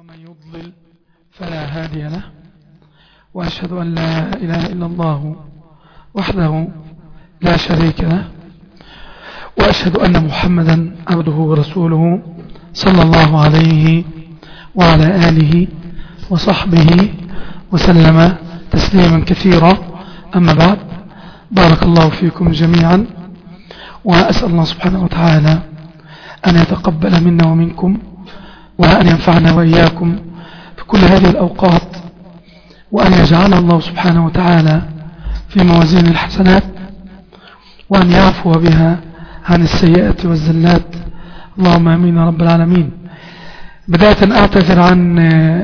ومن يضلل فلا هادي له وأشهد أن لا إله إلا الله وحده لا شريك له وأشهد أن محمدا عبده ورسوله صلى الله عليه وعلى آله وصحبه وسلم تسليما كثيرا أما بعد بارك الله فيكم جميعا وأسأل الله سبحانه وتعالى أن يتقبل منا ومنكم وأن ينفعنا وإياكم في كل هذه الأوقات وأن يجعل الله سبحانه وتعالى في موازين الحسنات وأن يعفو بها عن السيئات والزلات اللهم امين يا رب العالمين بداية اعتذر عن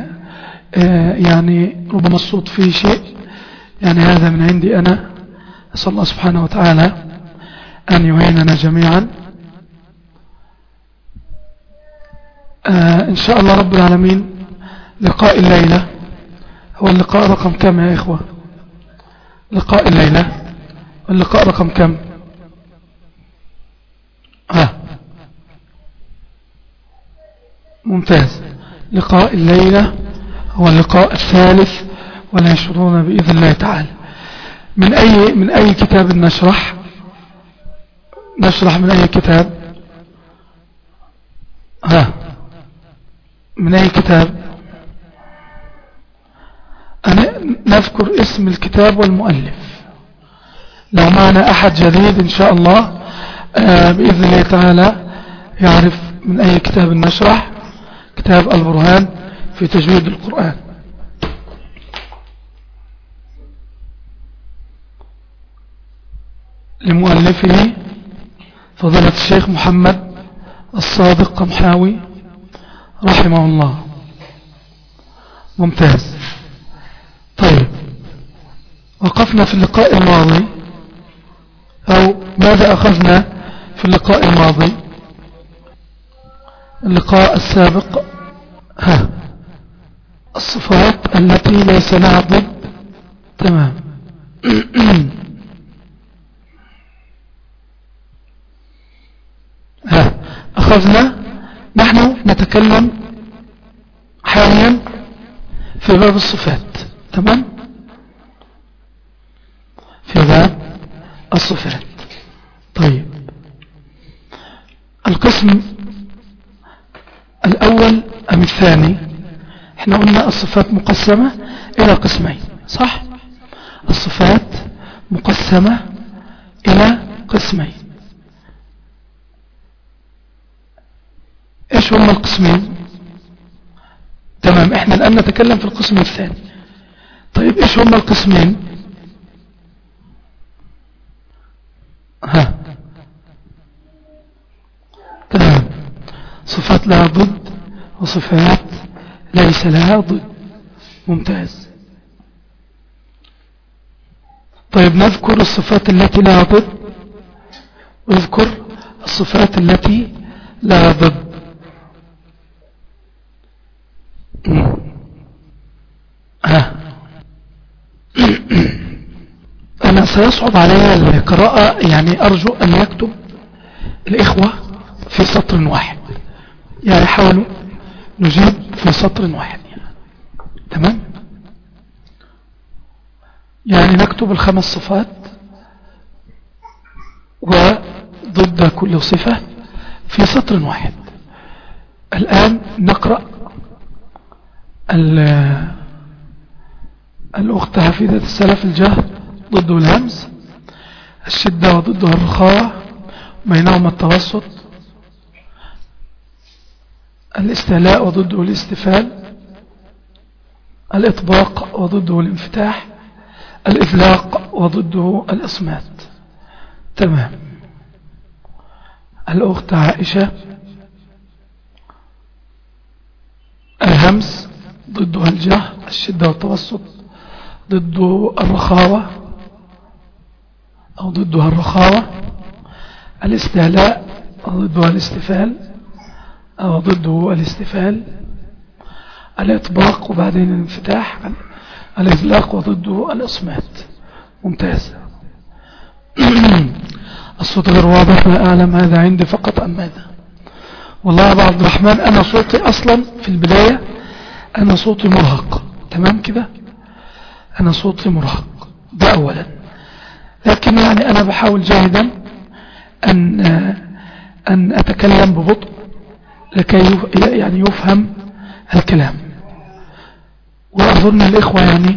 يعني ربما الصوت فيه شيء يعني هذا من عندي انا اسال الله سبحانه وتعالى ان يعيننا جميعا ان شاء الله رب العالمين لقاء الليلة هو اللقاء رقم كم يا اخوة لقاء الليلة اللقاء رقم كم ها ممتاز لقاء الليلة هو اللقاء الثالث والعشرون بإذن الله تعالى من أي, من أي كتاب نشرح نشرح من أي كتاب ها من أي كتاب أنا نذكر اسم الكتاب والمؤلف لو معنا أحد جديد إن شاء الله بإذن الله تعالى يعرف من أي كتاب نشرح كتاب البرهان في تجويد القرآن لمؤلفه فضيلة الشيخ محمد الصادق قمحاوي رحمه الله ممتاز طيب وقفنا في اللقاء الماضي أو ماذا أخذنا في اللقاء الماضي اللقاء السابق ها الصفات التي ليس لها ضد تمام ها أخذنا نحن نتكلم حاليا في باب الصفات تمام في باب الصفات طيب القسم الأول أم الثاني احنا قلنا الصفات مقسمة إلى قسمين صح الصفات مقسمة إلى قسمين ايش هما القسمين تمام احنا الآن نتكلم في القسم الثاني طيب ايش هما القسمين ها تمام صفات لها ضد وصفات ليس لها ضد ممتاز طيب نذكر الصفات التي لها ضد واذكر الصفات التي لها ضد ها أنا سيصعب علي القراءة يعني أرجو أن يكتب الإخوة في سطر واحد يعني حاولوا نجيب في سطر واحد يعني. تمام يعني نكتب الخمس صفات وضد كل صفة في سطر واحد الآن نقرأ الأخت حفيدة السلف الجهد ضده الهمز الشدة وضدها الرخاوة بينهما التوسط الاستهلاء وضده الاستفال الإطباق وضده الانفتاح الإفلاق وضده الإصمات تمام الأخت عائشة الهمس ضدها الجه الشدة والتوسط ضده الرخاوة أو ضدها الرخاوة الاستهلاء ضدها الاستفال أو ضده الاستفال الإطباق وبعدين الانفتاح الإفلاق وضده الإصمات ممتاز الصوت غير واضح لا أعلم هذا عندي فقط أم ماذا والله يا أبو عبد الرحمن أنا صوتي أصلا في البداية انا صوتي مرهق تمام كده انا صوتي مرهق ده اولا لكن يعني انا بحاول جاهدا ان ان اتكلم ببطء لكي يعني يفهم الكلام واظن الاخوة يعني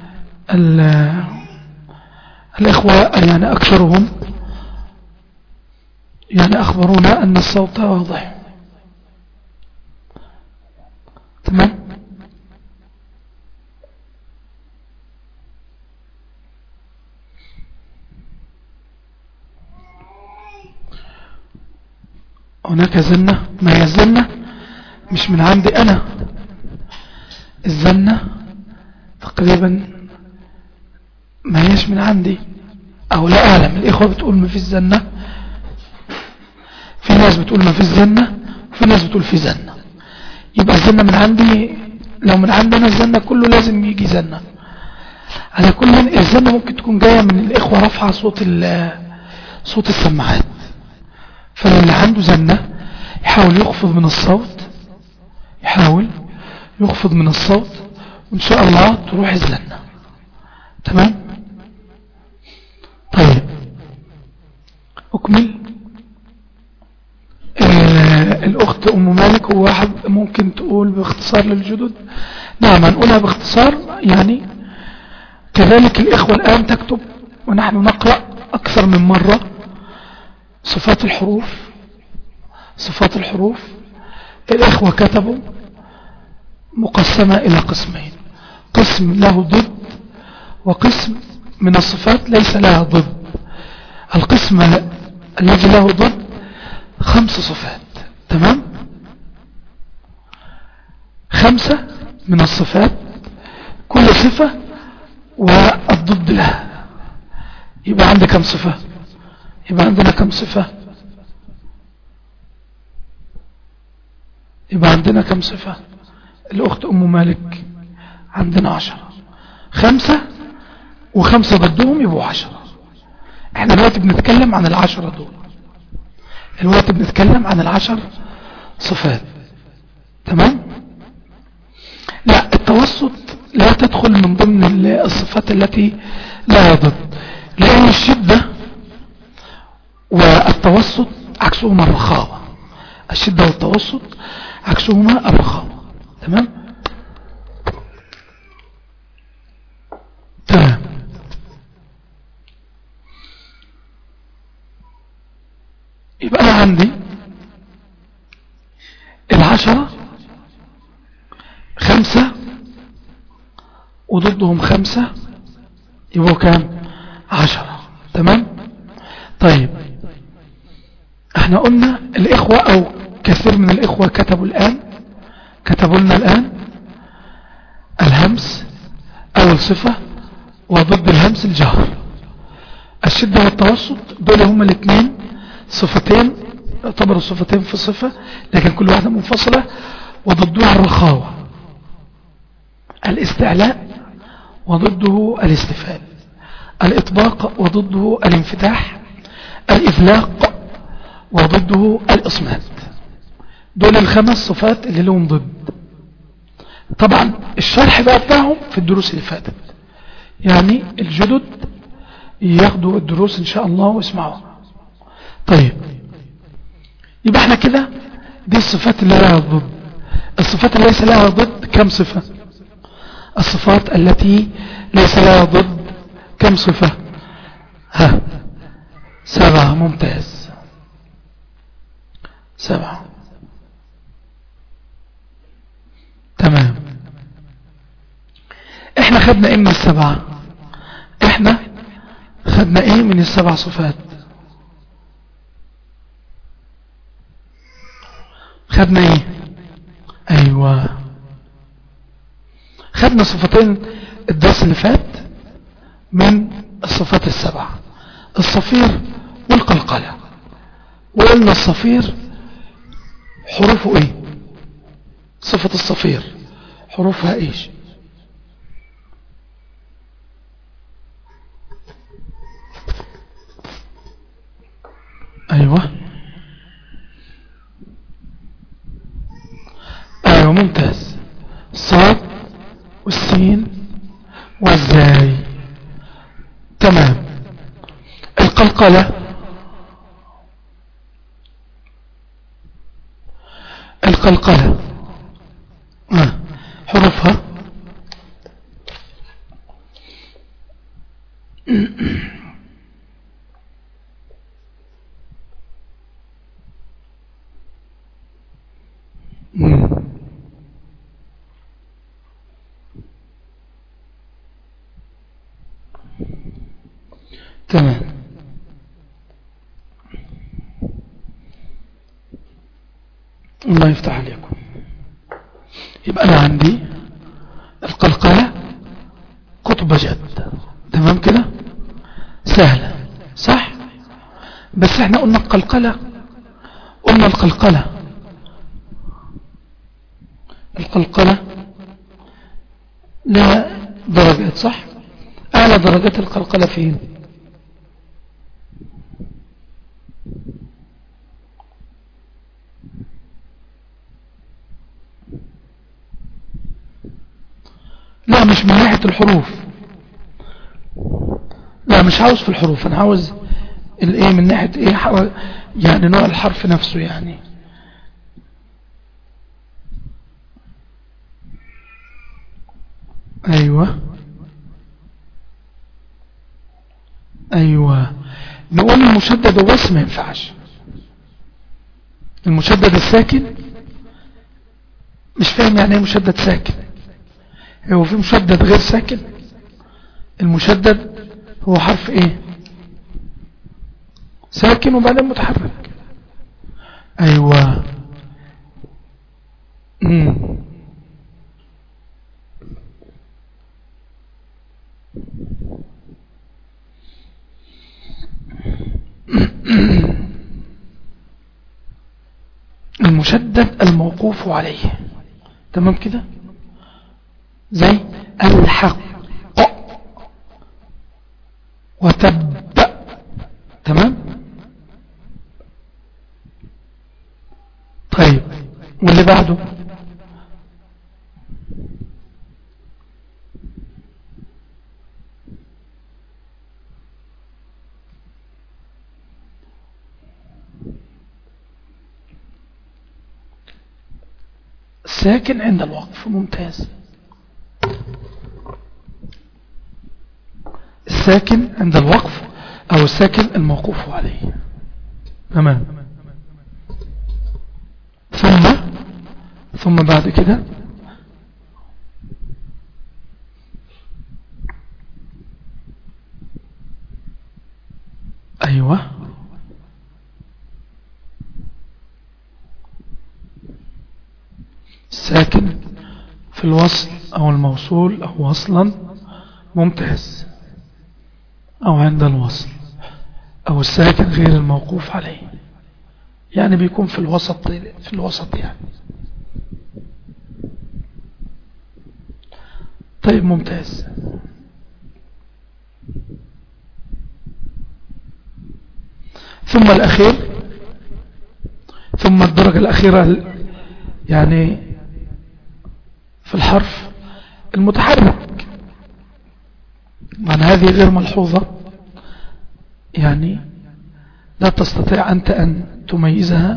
الاخوة يعني اكثرهم يعني اخبرونا ان الصوت واضح تمام هناك زنة ما هي الزنة مش من عندي أنا الزنة تقريبا ما هيش من عندي أو لا أعلم الإخوة بتقول ما في الزنة في ناس بتقول ما في الزنة وفي ناس بتقول في زنة يبقى الزنة من عندي لو من عندنا الزنة كله لازم يجي زنة على كل الزنة ممكن تكون جاية من الإخوة رفع صوت صوت السماعات فاللي عنده زنة يحاول يخفض من الصوت يحاول يخفض من الصوت وإن شاء الله تروح الزنة تمام طيب أكمل آه الأخت أم مالك هو واحد ممكن تقول باختصار للجدد نعم هنقولها باختصار يعني كذلك الإخوة الآن تكتب ونحن نقرأ أكثر من مرة صفات الحروف صفات الحروف الإخوة كتبوا مقسمة إلى قسمين قسم له ضد وقسم من الصفات ليس لها ضد القسم الذي له ضد خمس صفات تمام خمسة من الصفات كل صفة والضد لها يبقى عندك كم صفة يبقى عندنا كم صفة يبقى عندنا كم صفة الأخت أم مالك عندنا عشرة خمسة وخمسة ضدهم يبقوا عشرة احنا دلوقتي بنتكلم عن العشرة دول دلوقتي بنتكلم عن العشر صفات تمام لا التوسط لا تدخل من ضمن الصفات التي لا ضد لأن الشدة والتوسط عكسهما الرخاوة الشدة والتوسط عكسهما الرخاوة تمام تمام يبقى أنا عندي العشرة خمسة وضدهم خمسة يبقوا كام عشرة تمام طيب احنا قلنا الاخوة او كثير من الاخوة كتبوا الان كتبوا لنا الان الهمس اول صفة وضد الهمس الجهر الشدة والتوسط دول هما الاثنين صفتين يعتبروا صفتين في صفة لكن كل واحدة منفصلة وضدها الرخاوة الاستعلاء وضده الاستفال الإطباق وضده الانفتاح الإذلاق وضده الإصمات دول الخمس صفات اللي لهم ضد طبعا الشرح بقى بتاعهم في الدروس اللي فاتت يعني الجدد ياخدوا الدروس ان شاء الله واسمعوها طيب يبقى احنا كده دي الصفات اللي لها ضد الصفات اللي ليس لها ضد كم صفة الصفات التي ليس لها ضد كم صفة ها سبعة ممتاز سبعة تمام احنا خدنا ايه من السبعة احنا خدنا ايه من السبع صفات خدنا ايه ايوه خدنا صفتين الدرس اللي فات من الصفات السبعة الصفير والقلقلة وقلنا الصفير حروفه ايه صفة الصفير حروفها ايش ايوه ايوه ممتاز الصاد والسين والزاي تمام القلقلة القلقلة آه. حروفها تمام الله يفتح عليكم يبقى أنا عندي القلقلة قطب جد تمام كده سهلة صح بس احنا قلنا القلقلة قلنا القلقلة القلقلة لها درجات صح أعلى درجات القلقلة فين لا مش من ناحية الحروف لا مش عاوز في الحروف انا عاوز الايه من ناحية ايه يعني نوع الحرف نفسه يعني ايوه ايوه نقول المشدد وبس ما ينفعش المشدد الساكن مش فاهم يعني ايه مشدد ساكن هو في مشدد غير ساكن المشدد هو حرف ايه ساكن وبعدين متحرك ايوه امم المشدد الموقوف عليه تمام كده زي الحق وتب تمام طيب واللي بعده ساكن عند الوقف ممتاز الساكن عند الوقف او الساكن الموقوف عليه تمام ثم ثم بعد كده ايوه الساكن في الوصل او الموصول او وصلا ممتاز او عند الوصل او الساكن غير الموقوف عليه يعني بيكون في الوسط في الوسط يعني طيب ممتاز ثم الأخير ثم الدرجة الأخيرة يعني في الحرف المتحرك معنى هذه غير ملحوظة يعني لا تستطيع أنت أن تميزها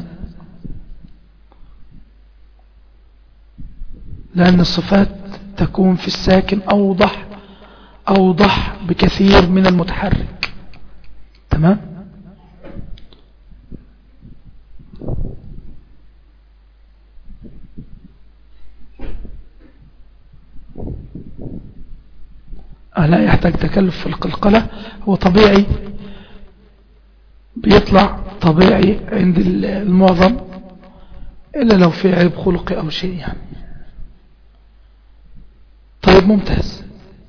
لأن الصفات تكون في الساكن أوضح أوضح بكثير من المتحرك تمام لا يحتاج تكلف في القلقلة هو طبيعي بيطلع طبيعي عند المعظم إلا لو في عيب خلقي أو شيء يعني طيب ممتاز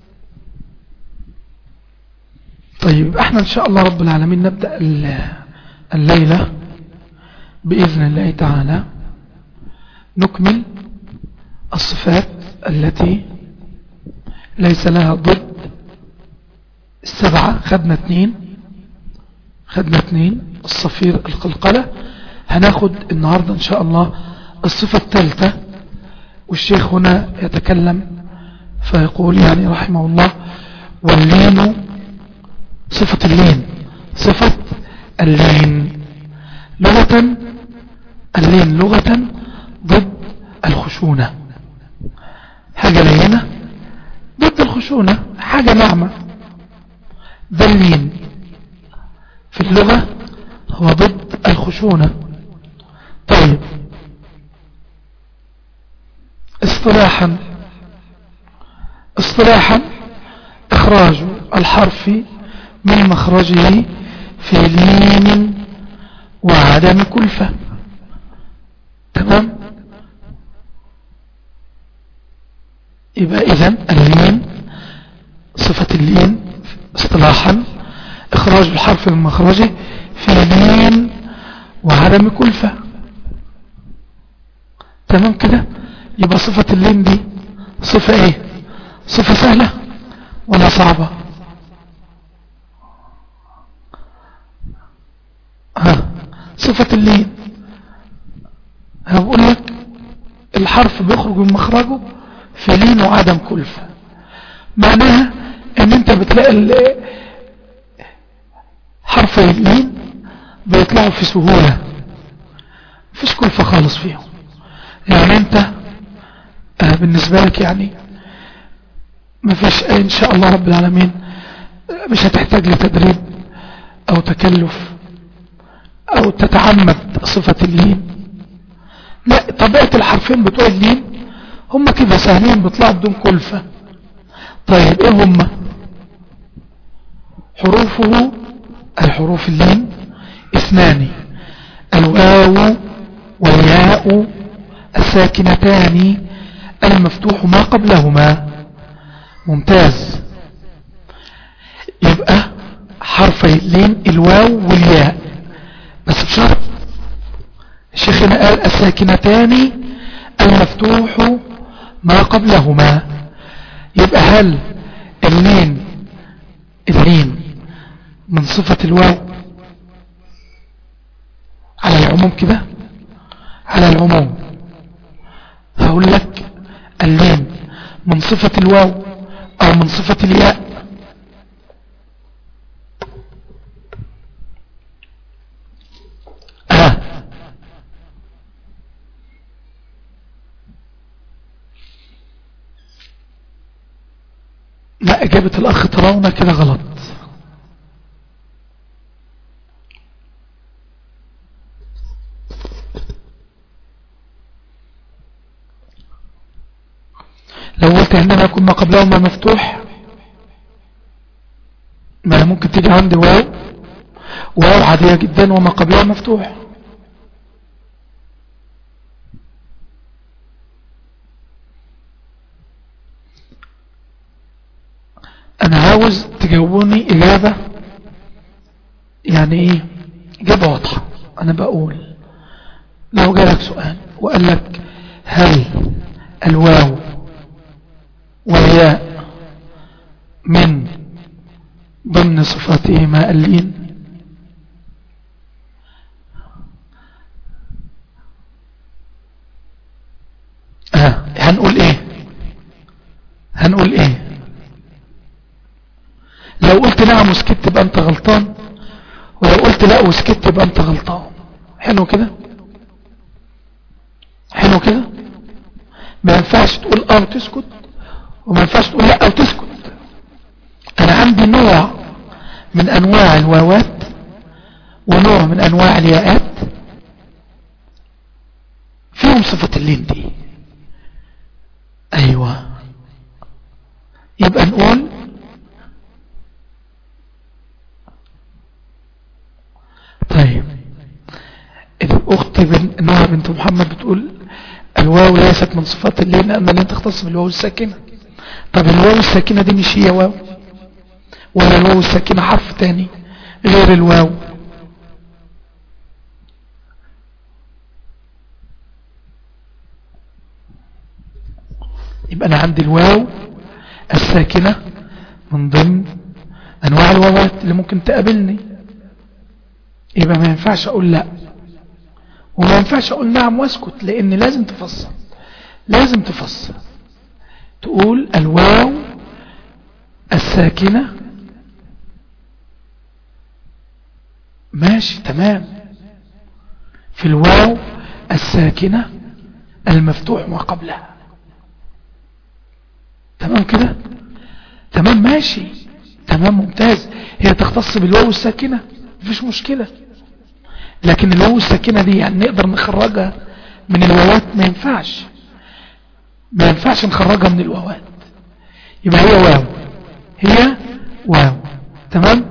طيب احنا ان شاء الله رب العالمين نبدأ الليلة بإذن الله تعالى نكمل الصفات التي ليس لها ضد السبعة خدنا اثنين خدنا اثنين الصفير القلقلة هناخد النهاردة ان شاء الله الصفة الثالثة والشيخ هنا يتكلم فيقول يعني رحمه الله واللين صفة اللين صفة اللين لغة اللين لغة ضد الخشونة حاجة لينة ضد الخشونة حاجة ناعمة ده اللين في اللغة هو ضد الخشونة طيب اصطلاحا اصطلاحا اخراج الحرف من مخرجه في لين وعدم كلفة تمام يبقى اذا اللين صفة اللين اصطلاحا اخراج الحرف من مخرجه في لين وعدم كلفة تمام كده يبقى صفة اللين دي صفة ايه صفة سهلة ولا صعبة ها صفة اللين انا بقول لك الحرف بيخرج من مخرجه في لين وعدم كلفة معناها ان انت بتلاقي حرف اللين بيطلعوا في سهولة مفيش كلفة خالص فيهم يعني انت آه بالنسبة لك يعني مفيش ان شاء الله رب العالمين مش هتحتاج لتدريب او تكلف او تتعمد صفة اللين لا طبيعة الحرفين بتوع اللين هم كده سهلين بيطلعوا بدون كلفة طيب ايه هم حروفه الحروف اللين اثنان الواو والياء الساكنتان المفتوح ما قبلهما ممتاز يبقى حرفي اللين الواو والياء بس بشرط شيخنا قال الساكنتان المفتوح ما قبلهما يبقى هل اللين اللين من صفة الواو على العموم كده على العموم هقول لك اللين من صفة الواو او من صفة الياء آه. لا اجابة الاخ تراونا كده غلط لو قلت عندما يكون ما قبلهما مفتوح ما ممكن تيجي عندي واو واو عادية جدا وما قبلها مفتوح انا عاوز تجاوبوني اجابة يعني ايه اجابة واضحة انا بقول لو جالك سؤال وقال لك هل الواو والياء من ضمن صفاتهما اللين آه. هنقول ايه هنقول ايه لو قلت نعم وسكت يبقى انت غلطان ولو قلت لا وسكت يبقى انت غلطان حلو كده حلو كده ما ينفعش تقول اه وتسكت وما ينفعش تقول لا وتسكت انا عندي نوع من انواع الواوات ونوع من انواع الياءات فيهم صفة اللين دي ايوه يبقى نقول طيب الاخت بن نوع بنت محمد بتقول الواو ليست من صفات اللين لان لن تختص بالواو الساكنه طب الواو الساكنه دي مش هي واو ولا الواو الساكنه حرف تاني غير الواو يبقى انا عندي الواو الساكنه من ضمن انواع الواوات اللي ممكن تقابلني يبقى ما ينفعش اقول لا وما ينفعش اقول نعم واسكت لان لازم تفصل لازم تفسر تقول الواو الساكنة ماشي تمام في الواو الساكنة المفتوح ما قبلها تمام كده تمام ماشي تمام ممتاز هي تختص بالواو الساكنة مفيش مشكلة لكن الواو الساكنة دي يعني نقدر نخرجها من الواوات ما ينفعش ما ينفعش نخرجها من الواوات يبقى هي واو هي واو تمام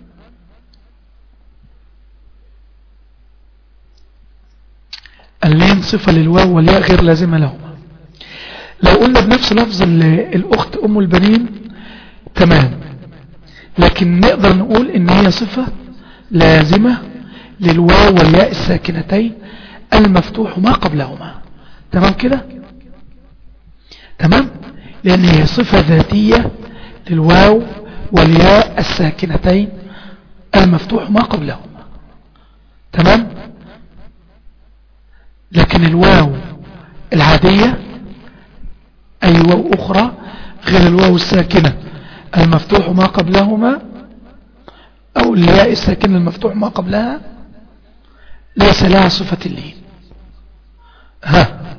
اللين صفة للواو والياء غير لازمة لهما لو قلنا بنفس لفظ الأخت أم البنين تمام لكن نقدر نقول ان هي صفة لازمة للواو والياء الساكنتين المفتوح ما قبلهما تمام كده تمام لان هي صفة ذاتية للواو والياء الساكنتين المفتوح ما قبلهما تمام لكن الواو العادية أي واو أخرى غير الواو الساكنة المفتوح ما قبلهما أو الياء الساكنة المفتوح ما قبلها ليس لها صفة اللين ها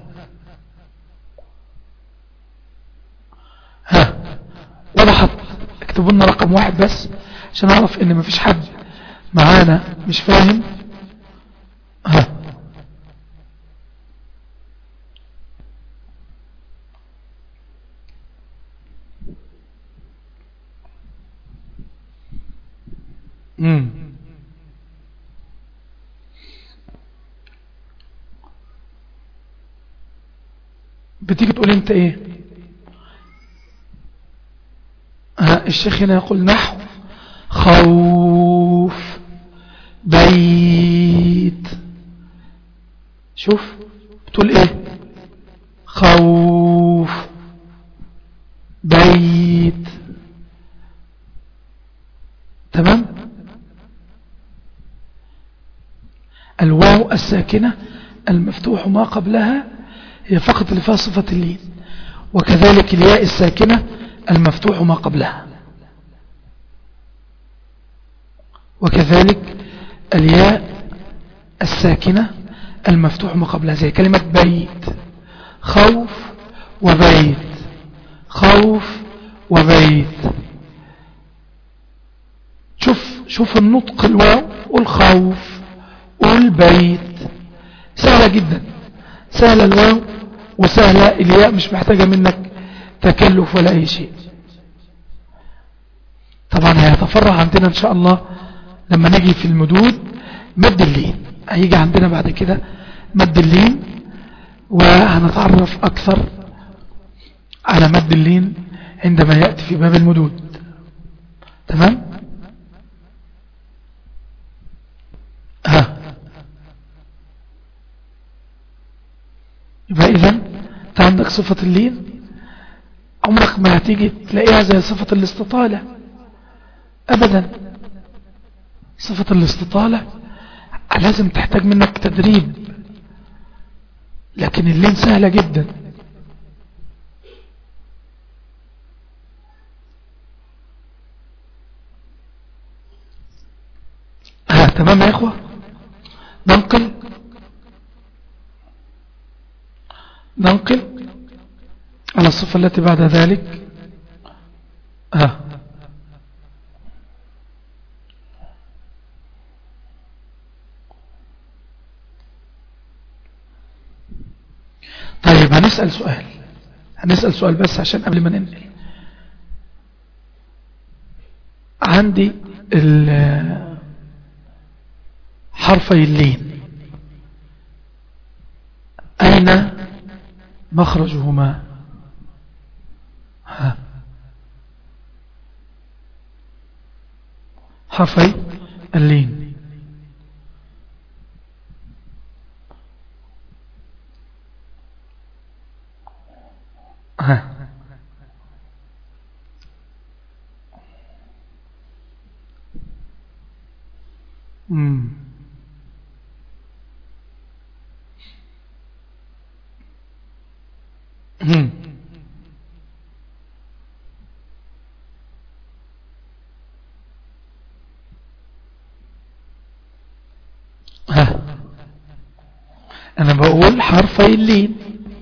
ها وضحت اكتبوا لنا رقم واحد بس عشان اعرف ان مفيش حد معانا مش فاهم ها امم بتيجي تقول انت ايه ها الشيخ هنا يقول نحو خوف بيت شوف بتقول ايه خوف بيت تمام الواو الساكنة المفتوح ما قبلها هي فقط اللي فيها صفة اللين وكذلك الياء الساكنة المفتوح ما قبلها وكذلك الياء الساكنة المفتوح ما قبلها زي كلمة بيت خوف وبيت خوف وبيت شوف شوف النطق الواو والخوف والبيت سهلة جدا سهلة الواو وسهلة الياء مش محتاجة منك تكلف ولا أي شيء طبعا هيتفرع عندنا إن شاء الله لما نجي في المدود مد اللين هيجي عندنا بعد كده مد اللين وهنتعرف أكثر على مد اللين عندما يأتي في باب المدود تمام ها يبقى إذا أنت عندك صفة اللين عمرك ما هتيجي تلاقيها زي صفة الاستطالة أبدا صفة الاستطالة لازم تحتاج منك تدريب لكن اللين سهلة جدا ها تمام يا إخوة ننقل ننقل على الصفة التي بعد ذلك ها طيب هنسأل سؤال هنسأل سؤال بس عشان قبل ما ننقل عندي حرفي اللين أين مخرجهما ها حرفي اللين ها امم ها انا بقول حرفي اللين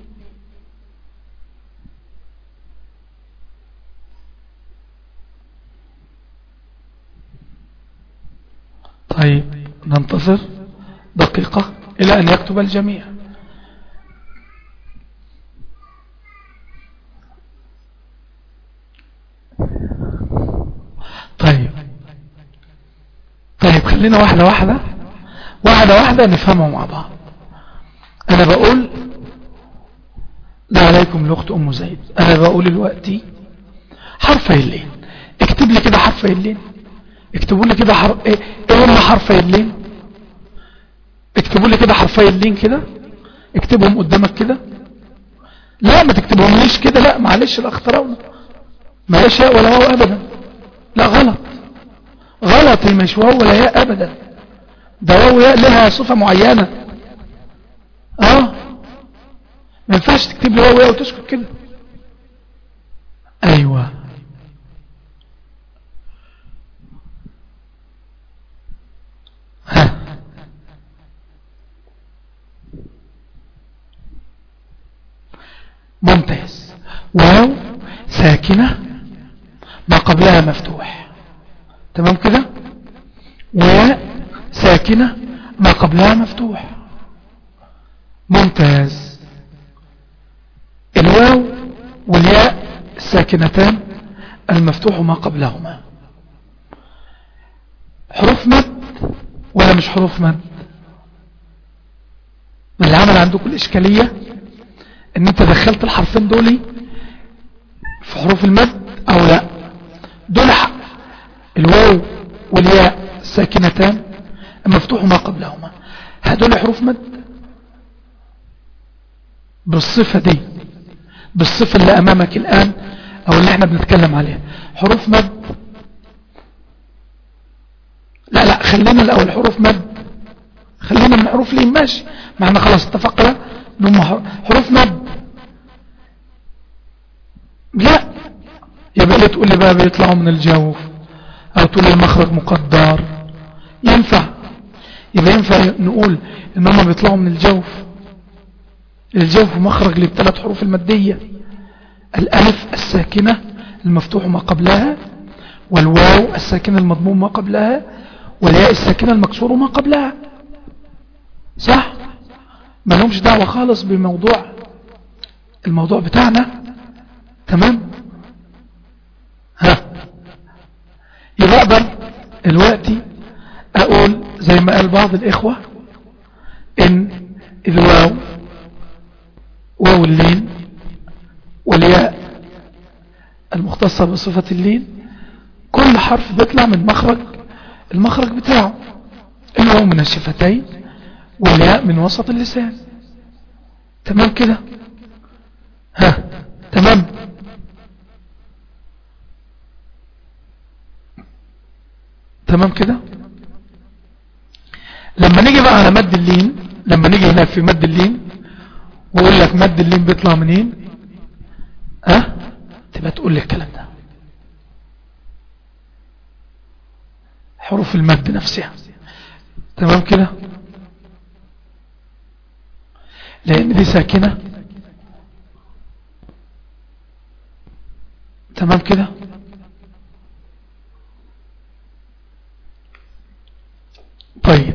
طيب ننتظر دقيقة إلى أن يكتب الجميع طيب طيب خلينا واحدة واحدة واحدة واحدة نفهمها مع بعض أنا بقول لا عليكم لغة أم زيد أنا بقول دلوقتي حرف اللين اكتب لي كده حرف اللين اكتبوا لي كده حرف ايه ايه هم حرفي اللين اكتبوا لي كده حرفي اللين كده اكتبهم قدامك كده لا ما تكتبهم ليش كده لا معلش لا اخترعنا ما يشاء ولا هو ابدا لا غلط غلط مش واو ولا ياء ابدا ده واو ياء لها صفة معينة اه ما ينفعش تكتب لي واو ياء وتسكت كده ايوه ها ممتاز واو ساكنة ما قبلها مفتوح تمام كده وياء ساكنة ما قبلها مفتوح ممتاز الواو والياء الساكنتان المفتوح ما قبلهما حروف مد ولا مش حروف مد اللي عمل عندكم الإشكالية ان انت دخلت الحرفين دول في حروف المد او لا دول الواو والياء الساكنتان المفتوح ما قبلهما هدول حروف مد بالصفة دي بالصفة اللي امامك الان او اللي احنا بنتكلم عليها حروف مد لا لا خلينا الاول حروف مد خلينا من حروف لين ماشي ما احنا خلاص اتفقنا انهم حروف مد لا يبقى ليه تقول لي بقى بيطلعوا من الجوف او تقول لي المخرج مقدر ينفع يبقى ينفع نقول ان هم بيطلعوا من الجوف الجوف مخرج للثلاث حروف المادية الالف الساكنة المفتوح ما قبلها والواو الساكنة المضموم ما قبلها والياء الساكنة المكسور ما قبلها صح ما لهمش دعوة خالص بموضوع الموضوع بتاعنا تمام ها يبقى اقدر دلوقتي اقول زي ما قال بعض الاخوة ان الواو واو اللين والياء المختصة بصفة اللين كل حرف بيطلع من مخرج المخرج بتاعه الواو من الشفتين والياء من وسط اللسان تمام كده ها تمام تمام كده لما نيجي بقى على مد اللين لما نيجي هناك في مد اللين واقول لك مد اللين بيطلع منين ها تبقى تقول لي الكلام ده حروف المد نفسها تمام كده لان دي ساكنة تمام كده طيب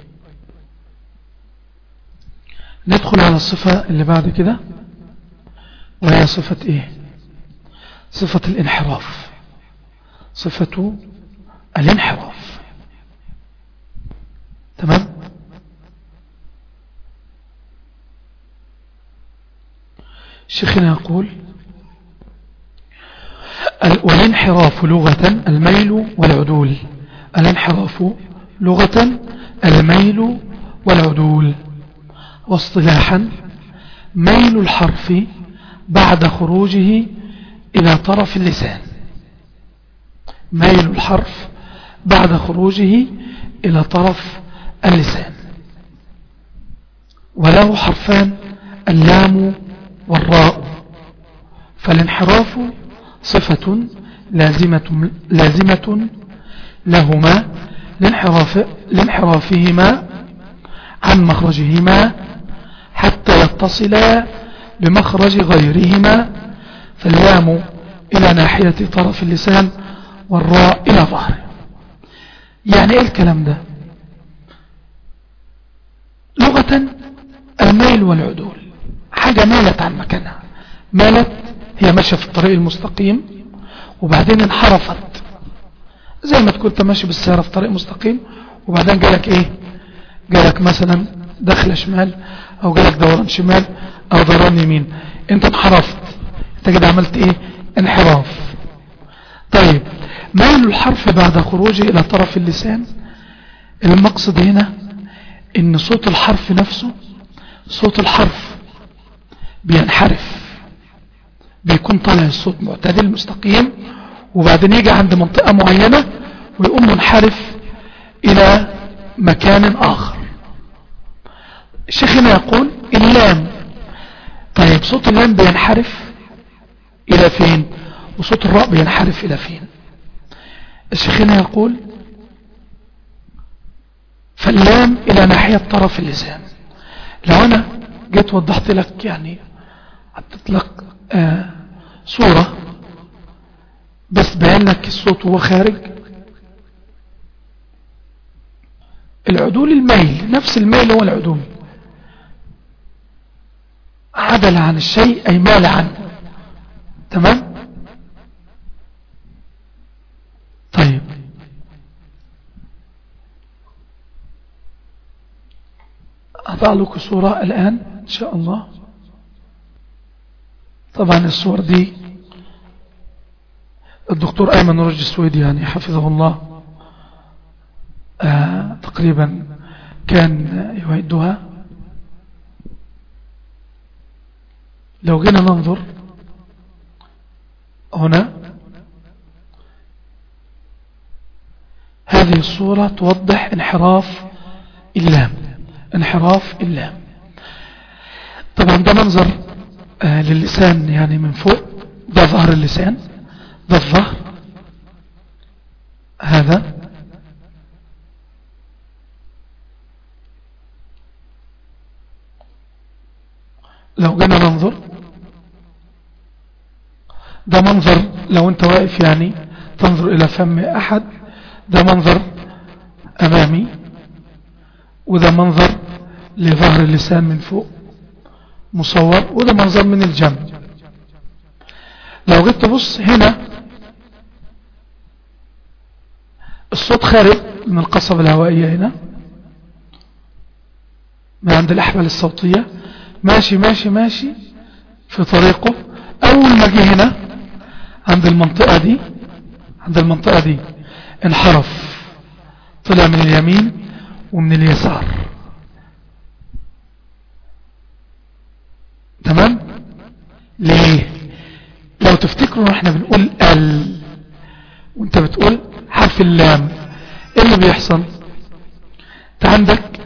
ندخل على الصفة اللي بعد كده وهي صفة ايه صفة الانحراف صفة الانحراف تمام شيخنا يقول والانحراف لغة الميل والعدول الانحراف لغة الميل والعدول واصطلاحا ميل الحرف بعد خروجه إلى طرف اللسان ميل الحرف بعد خروجه إلى طرف اللسان وله حرفان اللام والراء فالانحراف صفة لازمة, لازمة لهما لانحراف لانحرافهما عن مخرجهما حتى يتصلا بمخرج غيرهما فاللام إلى ناحية طرف اللسان والراء إلى ظهره يعني إيه الكلام ده لغة الميل والعدول حاجة مالت عن مكانها مالت هي ماشية في الطريق المستقيم وبعدين انحرفت زي ما تكون ماشي بالسيارة في طريق مستقيم وبعدين جالك ايه جالك مثلا دخلة شمال او جالك دوران شمال او دوران يمين انت انحرفت انت كده عملت ايه انحراف طيب ميل الحرف بعد خروجه الى طرف اللسان المقصد هنا ان صوت الحرف نفسه صوت الحرف بينحرف بيكون طالع الصوت معتدل مستقيم وبعدين يجي عند منطقة معينة ويقوم منحرف الى مكان اخر الشيخ هنا يقول اللام طيب صوت اللام بينحرف الى فين وصوت الراء بينحرف الى فين الشيخ هنا يقول فاللام الى ناحية طرف اللسان لو انا جيت وضحت لك يعني حطيت لك آه صورة بس بيان لك الصوت وهو خارج العدول الميل نفس الميل هو العدول عدل عن الشيء أي مال عنه تمام طيب أضع لك صورة الآن إن شاء الله طبعا الصور دي الدكتور أيمن رج السويدي يعني حفظه الله آه تقريبا كان يعدها لو جينا ننظر هنا هذه الصورة توضح انحراف اللام انحراف اللام طبعا ده منظر آه للسان يعني من فوق ده ظهر اللسان ده الظهر هذا لو جينا ننظر ده منظر لو انت واقف يعني تنظر الى فم احد ده منظر امامي وده منظر لظهر اللسان من فوق مصور وده منظر من الجنب لو جيت تبص هنا الصوت خارج من القصبة الهوائية هنا من عند الأحبال الصوتية ماشي ماشي ماشي في طريقه أول ما جه هنا عند المنطقة دي عند المنطقة دي انحرف طلع من اليمين ومن اليسار تمام ليه لو تفتكروا احنا بنقول ال وانت بتقول حرف اللام ايه اللي بيحصل انت عندك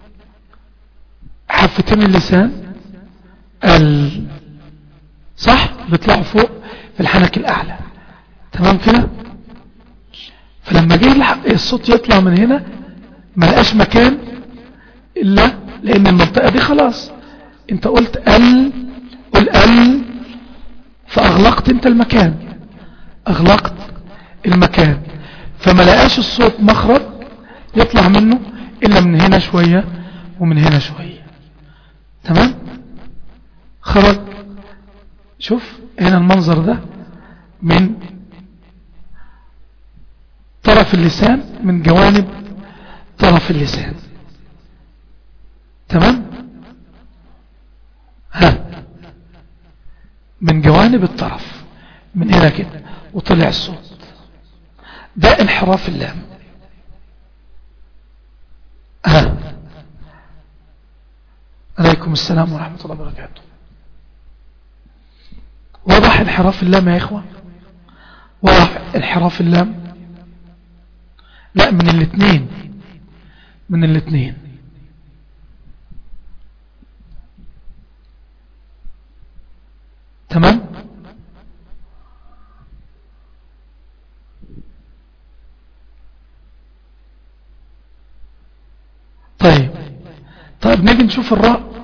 حفتين اللسان ال صح بيطلعوا فوق في الحنك الاعلى تمام كده فلما جه الصوت يطلع من هنا ما لقاش مكان الا لان المنطقة دي خلاص انت قلت ال قل ال فاغلقت انت المكان اغلقت المكان فما لقاش الصوت مخرج يطلع منه الا من هنا شوية ومن هنا شوية تمام خرج شوف هنا المنظر ده من طرف اللسان من جوانب طرف اللسان تمام ها من جوانب الطرف من هنا كده وطلع الصوت ده انحراف اللام ها عليكم السلام ورحمة الله وبركاته واضح انحراف اللام يا إخوة واضح انحراف اللام لا من الاثنين من الاثنين تمام طيب طب نيجي نشوف الراء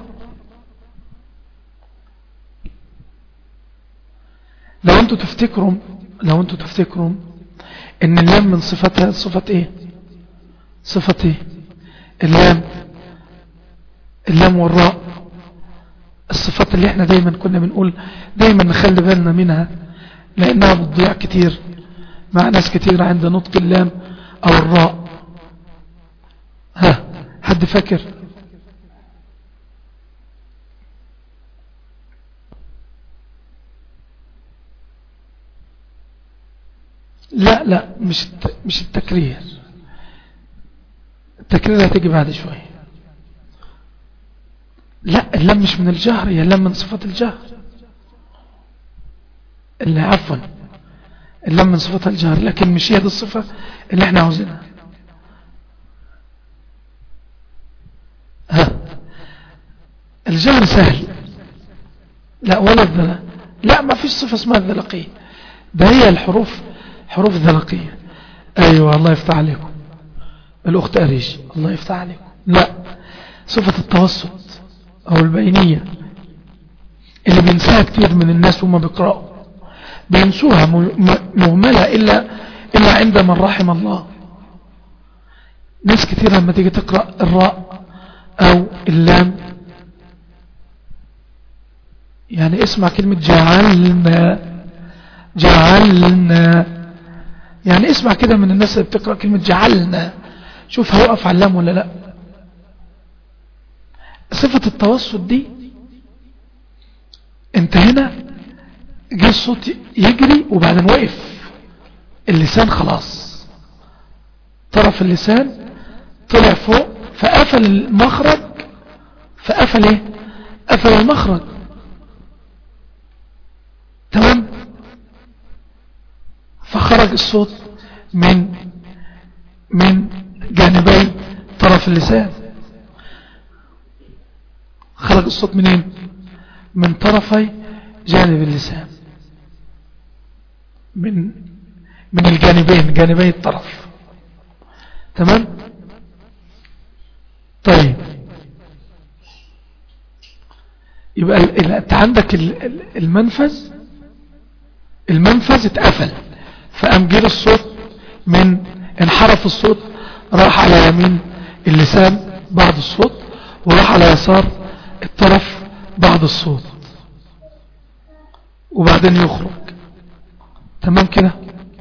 لو انتوا تفتكروا لو انتوا تفتكروا ان اللام من صفتها صفة ايه صفة ايه اللام اللام والراء الصفات اللي احنا دايما كنا بنقول دايما نخلي بالنا منها لانها بتضيع كتير مع ناس كتير عند نطق اللام او الراء ها حد فاكر لا لا مش مش التكرير التكرير هتيجي بعد شوية لا اللام مش من الجهر هي اللام من صفة الجهر اللي عفوا اللام من صفة الجهر لكن مش هي دي الصفة اللي احنا عاوزينها ها الجهر سهل لا ولا الذلا لا ما فيش صفة اسمها الذلقية ده هي الحروف حروف ذلقية أيوة الله يفتح عليكم الأخت أريش الله يفتح عليكم لا صفة التوسط أو البينية اللي بينساها كتير من الناس وما بيقرأوا بينسوها مهملة إلا, إلا عند من رحم الله ناس كتير لما تيجي تقرأ الراء أو اللام يعني اسمع كلمة جعلنا جعلنا يعني اسمع كده من الناس اللي بتقرأ كلمة جعلنا شوف هيقف على اللام ولا لا صفة التوسط دي انت هنا جه الصوت يجري وبعدين وقف اللسان خلاص طرف اللسان طلع فوق فقفل المخرج فقفل ايه قفل المخرج تمام فخرج الصوت من من جانبي طرف اللسان خرج الصوت منين من طرفي جانب اللسان من من الجانبين جانبي الطرف تمام طيب يبقى انت عندك المنفذ المنفذ اتقفل فقام جير الصوت من انحرف الصوت راح على يمين اللسان بعد الصوت وراح على يسار الطرف بعد الصوت وبعدين يخرج تمام كده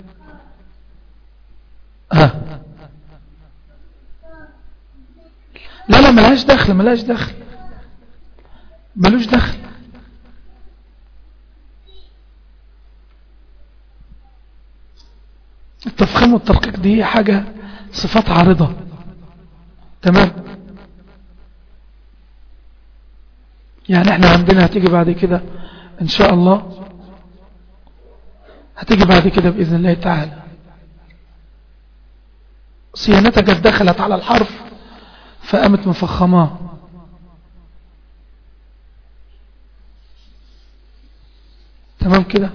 ها لا لا ملاش دخل ملاش دخل ملوش دخل التفخيم والترقيق دي حاجة صفات عارضة تمام يعني احنا عندنا هتيجي بعد كده ان شاء الله هتيجي بعد كده بإذن الله تعالى صيانتك دخلت على الحرف فقامت مفخماه تمام كده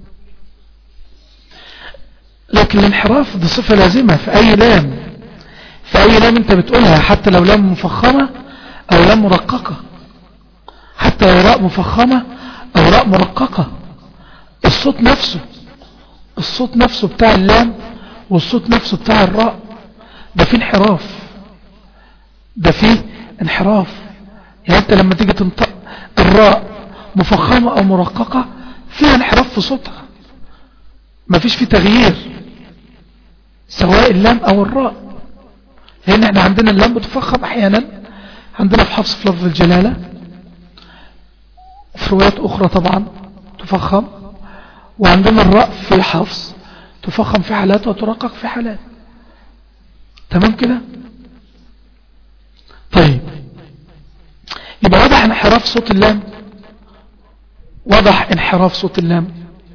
لكن الانحراف دي صفة لازمة في أي لام في أي لام أنت بتقولها حتى لو لام مفخمة أو لام مرققة حتى لو راء مفخمة أو راء مرققة الصوت نفسه الصوت نفسه بتاع اللام والصوت نفسه بتاع الراء ده فيه انحراف ده فيه انحراف يعني انت لما تيجي تنطق الراء مفخمة او مرققة فيها انحراف في صوتها مفيش فيه تغيير سواء اللام او الراء لان احنا عندنا اللام بتفخم احيانا عندنا في حفص في لفظ الجلالة في روايات اخرى طبعا تفخم وعندنا الراء في حفص تفخم في حالات وترقق في حالات تمام كده طيب يبقى وضح انحراف صوت اللام وضح انحراف صوت اللام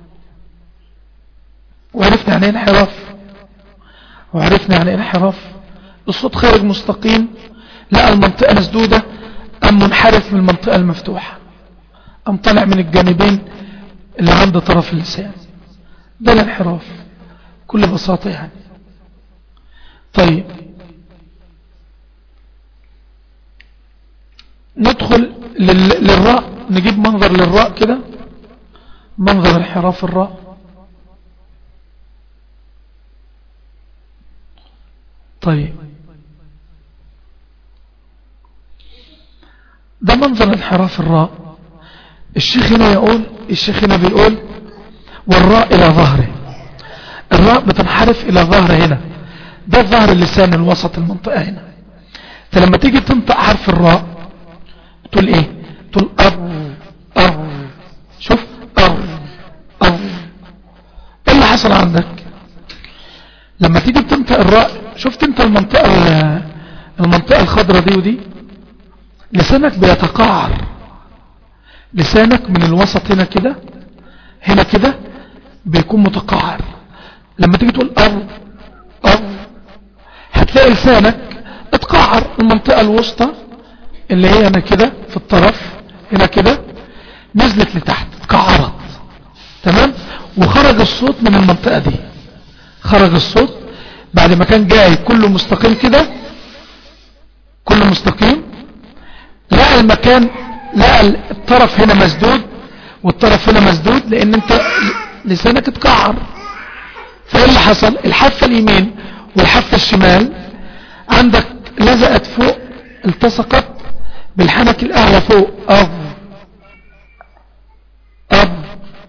وعرفنا يعني انحراف وعرفنا يعني انحراف الصوت خارج مستقيم لا المنطقة مسدودة أم منحرف من المنطقة المفتوحة أم طلع من الجانبين اللي عند طرف اللسان ده الانحراف كل بساطة يعني طيب ندخل للراء نجيب منظر للراء كده منظر انحراف الراء طيب ده منظر انحراف الراء الشيخ هنا يقول الشيخ هنا بيقول والراء الى ظهره الراء بتنحرف الى ظهر هنا ده ظهر اللسان الوسط المنطقة هنا فلما تيجي تنطق حرف الراء تقول ايه تقول ار ار شوف ار ار ايه اللي حصل عندك لما تيجي تنطق الراء شفت انت المنطقة المنطقة الخضراء دي ودي لسانك بيتقعر لسانك من الوسط هنا كده هنا كده بيكون متقعر لما تيجي تقول ار ار هتلاقي لسانك اتقعر المنطقة الوسطى اللي هي هنا كده في الطرف هنا كده نزلت لتحت اتقعرت تمام وخرج الصوت من المنطقة دي خرج الصوت بعد ما كان جاي كله مستقيم كده كله مستقيم لقى المكان لقى الطرف هنا مسدود والطرف هنا مسدود لان انت لسانك اتقعر فايه اللي حصل الحافة اليمين والحافة الشمال عندك لزقت فوق التصقت بالحنك الاعلى فوق اب اب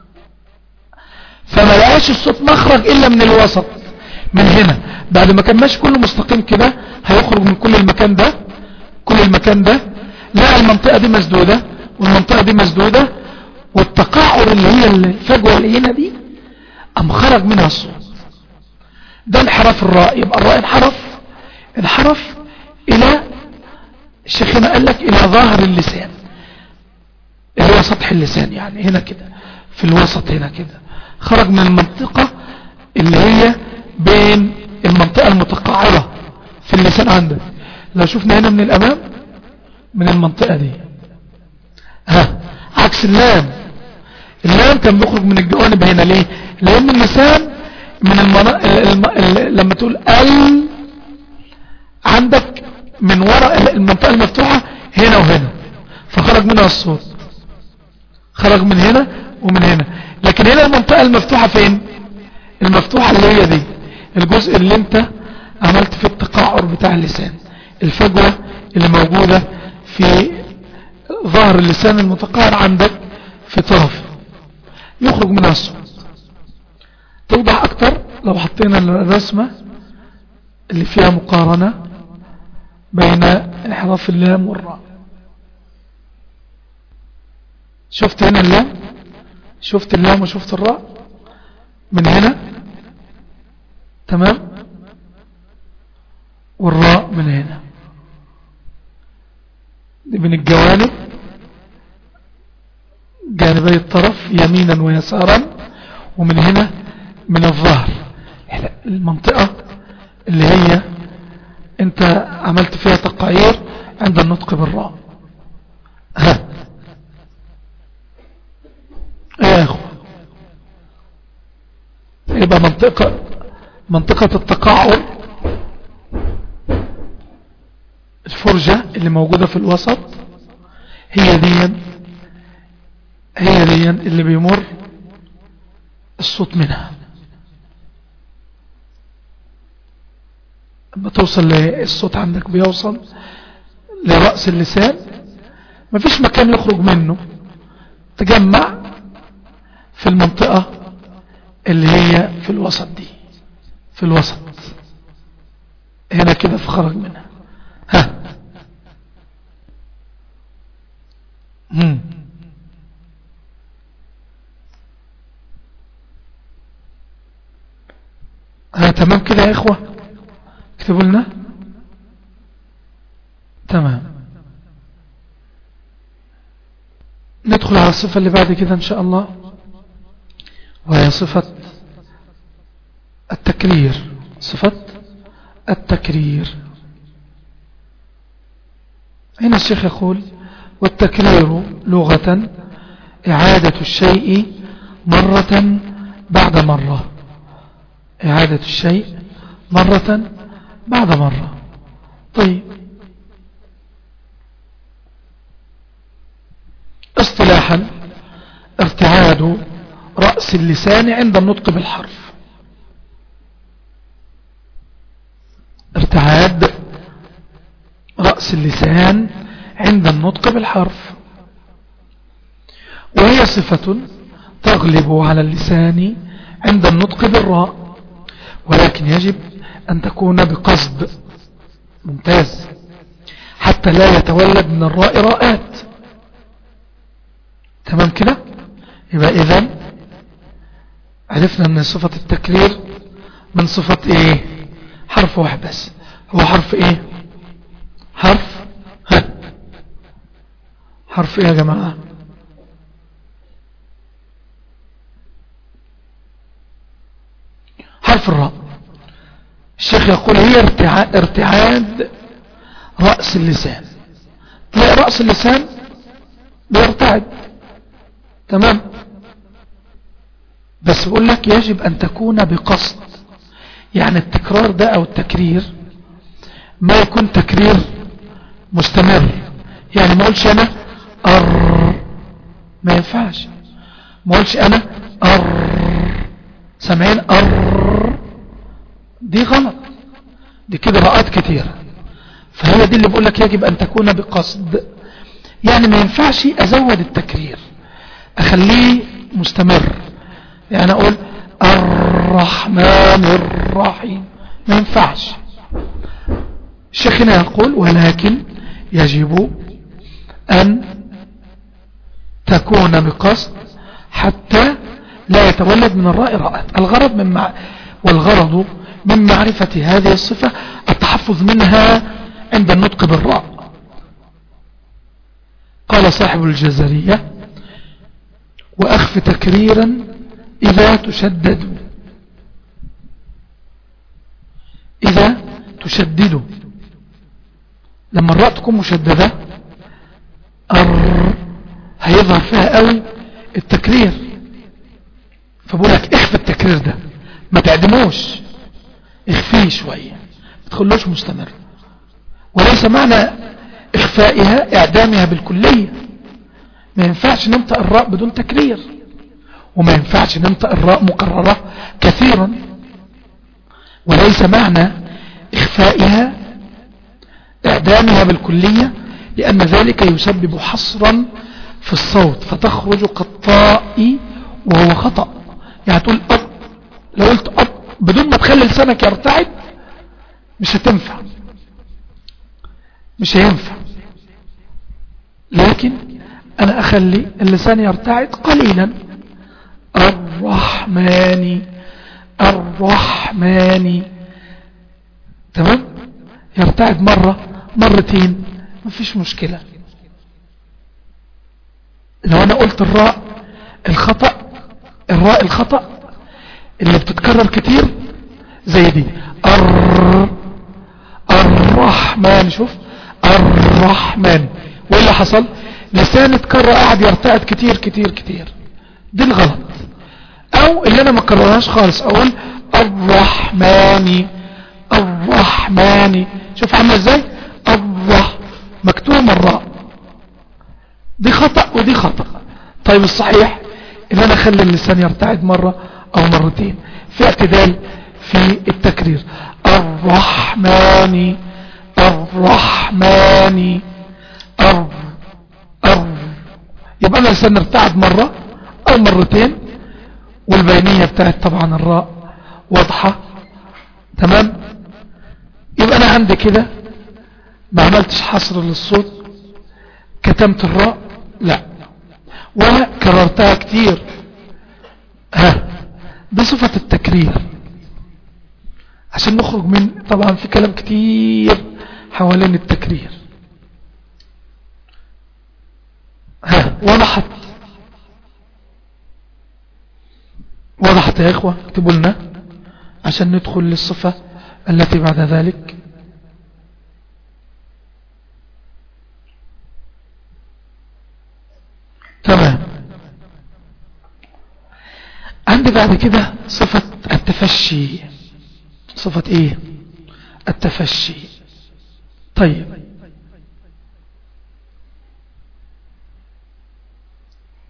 فما لقاش الصوت مخرج الا من الوسط من هنا بعد ما كان ماشي كله مستقيم كده هيخرج من كل المكان ده كل المكان ده لا المنطقة دي مسدودة والمنطقة دي مسدودة والتقاعر اللي هي الفجوة اللي هنا دي ام خرج منها الصوت ده انحراف الراء يبقى الراء انحرف انحرف الى الشيخ هنا قال لك الى ظاهر اللسان اللي هو سطح اللسان يعني هنا كده في الوسط هنا كده خرج من المنطقة اللي هي بين المنطقة المتقاعرة في اللسان عندك لو شفنا هنا من الامام من المنطقة دي ها عكس اللام اللام كان بيخرج من الجوانب هنا ليه لان اللسان من المنا... الم... لما تقول ال عندك من وراء المنطقة المفتوحة هنا وهنا فخرج منها الصوت خرج من هنا ومن هنا لكن هنا المنطقة المفتوحة فين المفتوحة اللي هي دي الجزء اللي انت عملت في التقاعر بتاع اللسان الفجوة اللي موجودة في ظهر اللسان المتقاعر عندك في طرف يخرج منها الصوت توضح اكتر لو حطينا الرسمة اللي فيها مقارنة بين انحراف اللام والراء شفت هنا اللام شفت اللام وشفت الراء من هنا تمام والراء من هنا دي من الجوانب جانبي الطرف يمينا ويسارا ومن هنا من الظهر المنطقة اللي هي انت عملت فيها تقعير عند النطق بالراء ها يا اخوة يبقى منطقة منطقة التقاعر الفرجة اللي موجودة في الوسط هي دي هي دي اللي بيمر الصوت منها لما توصل للصوت عندك بيوصل لرأس اللسان مفيش مكان يخرج منه تجمع في المنطقة اللي هي في الوسط دي في الوسط هنا كده فخرج منها ها مم. ها تمام كده يا اخوة اكتبوا لنا تمام ندخل على الصفة اللي بعد كده ان شاء الله وهي صفة التكرير صفة التكرير هنا الشيخ يقول والتكرير لغة إعادة الشيء مرة بعد مرة إعادة الشيء مرة بعد مرة طيب الحل ارتعاد رأس اللسان عند النطق بالحرف ارتعاد رأس اللسان عند النطق بالحرف وهي صفة تغلب على اللسان عند النطق بالراء ولكن يجب أن تكون بقصد ممتاز حتى لا يتولد من الراء راءات تمام كده يبقى إذن عرفنا أن صفة التكرير من صفة إيه حرف واحد بس هو حرف إيه حرف ها حرف إيه يا جماعة حرف الراء الشيخ يقول هي ارتعاد رأس اللسان تلاقي رأس اللسان بيرتعد تمام بس بقول لك يجب أن تكون بقصد يعني التكرار ده أو التكرير ما يكون تكرير مستمر يعني ما اقولش أنا أر ما ينفعش ما اقولش أنا أر سامعين أر دي غلط دي كده رأت كتيرة فهي دي اللي بقول لك يجب أن تكون بقصد يعني ما ينفعش أزود التكرير أخليه مستمر يعني أقول الرحمن الرحيم ما ينفعش شيخنا يقول ولكن يجب أن تكون بقصد حتى لا يتولد من الراء راءات الغرض من مع والغرض من معرفة هذه الصفة التحفظ منها عند النطق بالراء قال صاحب الجزرية وأخف تكريرا إذا تشدد إذا تشدد لما الراء تكون مشددة أر هيظهر فيها قوي التكرير فبقول لك اخفى التكرير ده ما تعدموش اخفيه شوية ما تخلوش مستمر وليس معنى اخفائها اعدامها بالكلية ما ينفعش ننطق الراء بدون تكرير وما ينفعش ننطق الراء مكررة كثيرا وليس معنى اخفائها اعدامها بالكلية لان ذلك يسبب حصرا في الصوت فتخرج قطاء وهو خطأ يعني تقول أب لو قلت أب بدون ما تخلي لسانك يرتعد مش هتنفع مش هينفع لكن انا اخلي اللسان يرتعد قليلا الرحمن الرحمن تمام يرتعد مرة مرتين مفيش مشكلة لو انا قلت الراء الخطأ الراء الخطأ اللي بتتكرر كتير زي دي الر الرحمن شوف الرحمن واللي حصل لسان اتكرر قاعد يرتعد كتير كتير كتير دي الغلط او اللي انا ما كررهاش خالص اقول الرحمن الرحمن شوف عامله ازاي الرح مكتوب الراء دي خطأ ودي خطأ طيب الصحيح ان انا اخلي اللسان يرتعد مرة او مرتين في اعتدال في التكرير الرحمن الرحمن أر أر يبقى أنا لسان ارتعد مرة أو مرتين والبينية بتاعت طبعا الراء واضحة تمام يبقى أنا عندي كده ما عملتش حصر للصوت كتمت الراء لا ولا كررتها كتير ها بصفة التكرير عشان نخرج من طبعا في كلام كتير حوالين التكرير ها وضحت وضحت يا إخوة اكتبوا لنا عشان ندخل للصفة التي بعد ذلك تمام عندي بعد كده صفة التفشي صفة ايه التفشي طيب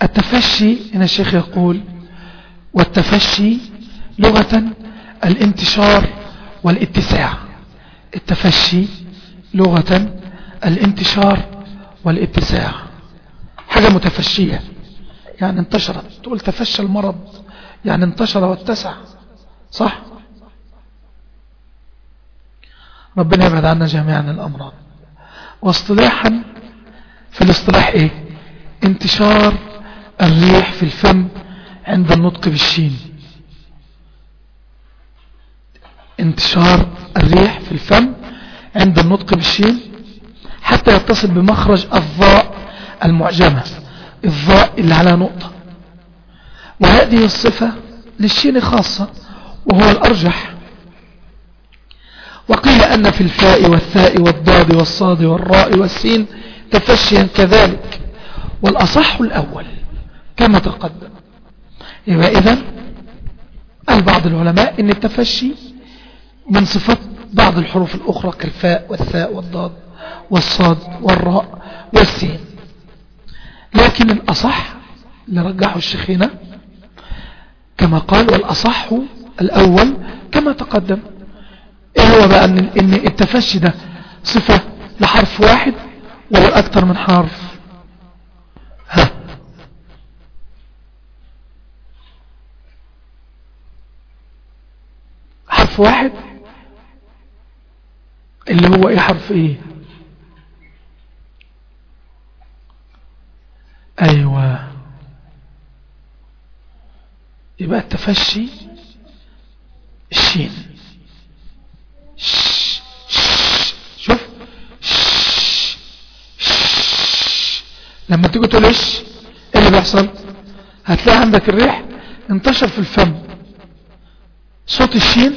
التفشي هنا الشيخ يقول والتفشي لغة الانتشار والاتساع التفشي لغة الانتشار والاتساع حاجة متفشية يعني انتشرت تقول تفشى المرض يعني انتشر واتسع صح ربنا يبعد عنا جميعا الأمراض واصطلاحا في الاصطلاح ايه انتشار الريح في الفم عند النطق بالشين انتشار الريح في الفم عند النطق بالشين حتى يتصل بمخرج الضاء المعجمة الضاء اللي على نقطة وهذه الصفة للشين خاصة وهو الأرجح وقيل أن في الفاء والثاء والضاد والصاد والراء والسين تفشيا كذلك والأصح الأول كما تقدم يبقى إذن بعض العلماء أن التفشي من صفات بعض الحروف الأخرى كالفاء والثاء والضاد والصاد والراء والسين لكن الأصح اللي رجحه الشيخين كما قال والأصح الأول كما تقدم ايه هو بقى ان, إن التفشي ده صفة لحرف واحد ولا اكتر من حرف ها حرف واحد اللي هو ايه حرف ايه ايوه يبقى التفشي الشين شوف لما تيجي تقول ايش ايه اللي بيحصل هتلاقي عندك الريح انتشر في الفم صوت الشين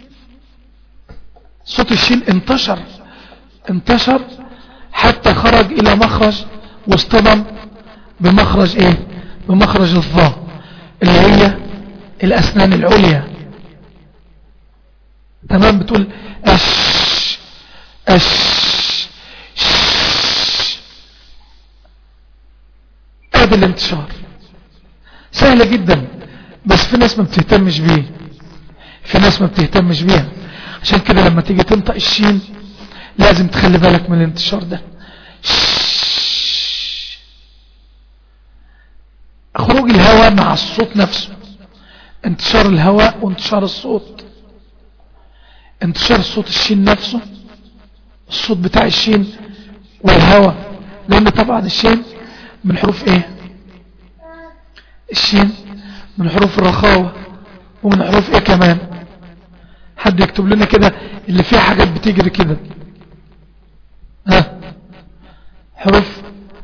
صوت الشين انتشر انتشر حتى خرج الى مخرج واصطدم بمخرج ايه بمخرج الظا اللي هي الاسنان العليا تمام بتقول اش اش ادي الانتشار سهلة جدا بس في ناس ما بتهتمش بيه في ناس ما بتهتمش بيها عشان كده لما تيجي تنطق الشين لازم تخلي بالك من الانتشار ده خروج الهواء مع الصوت نفسه انتشار الهواء وانتشار الصوت انتشار صوت الشين نفسه الصوت بتاع الشين والهواء لان طبعا الشين من حروف ايه الشين من حروف الرخاوة ومن حروف ايه كمان حد يكتب لنا كده اللي فيها حاجات بتجري كده ها حروف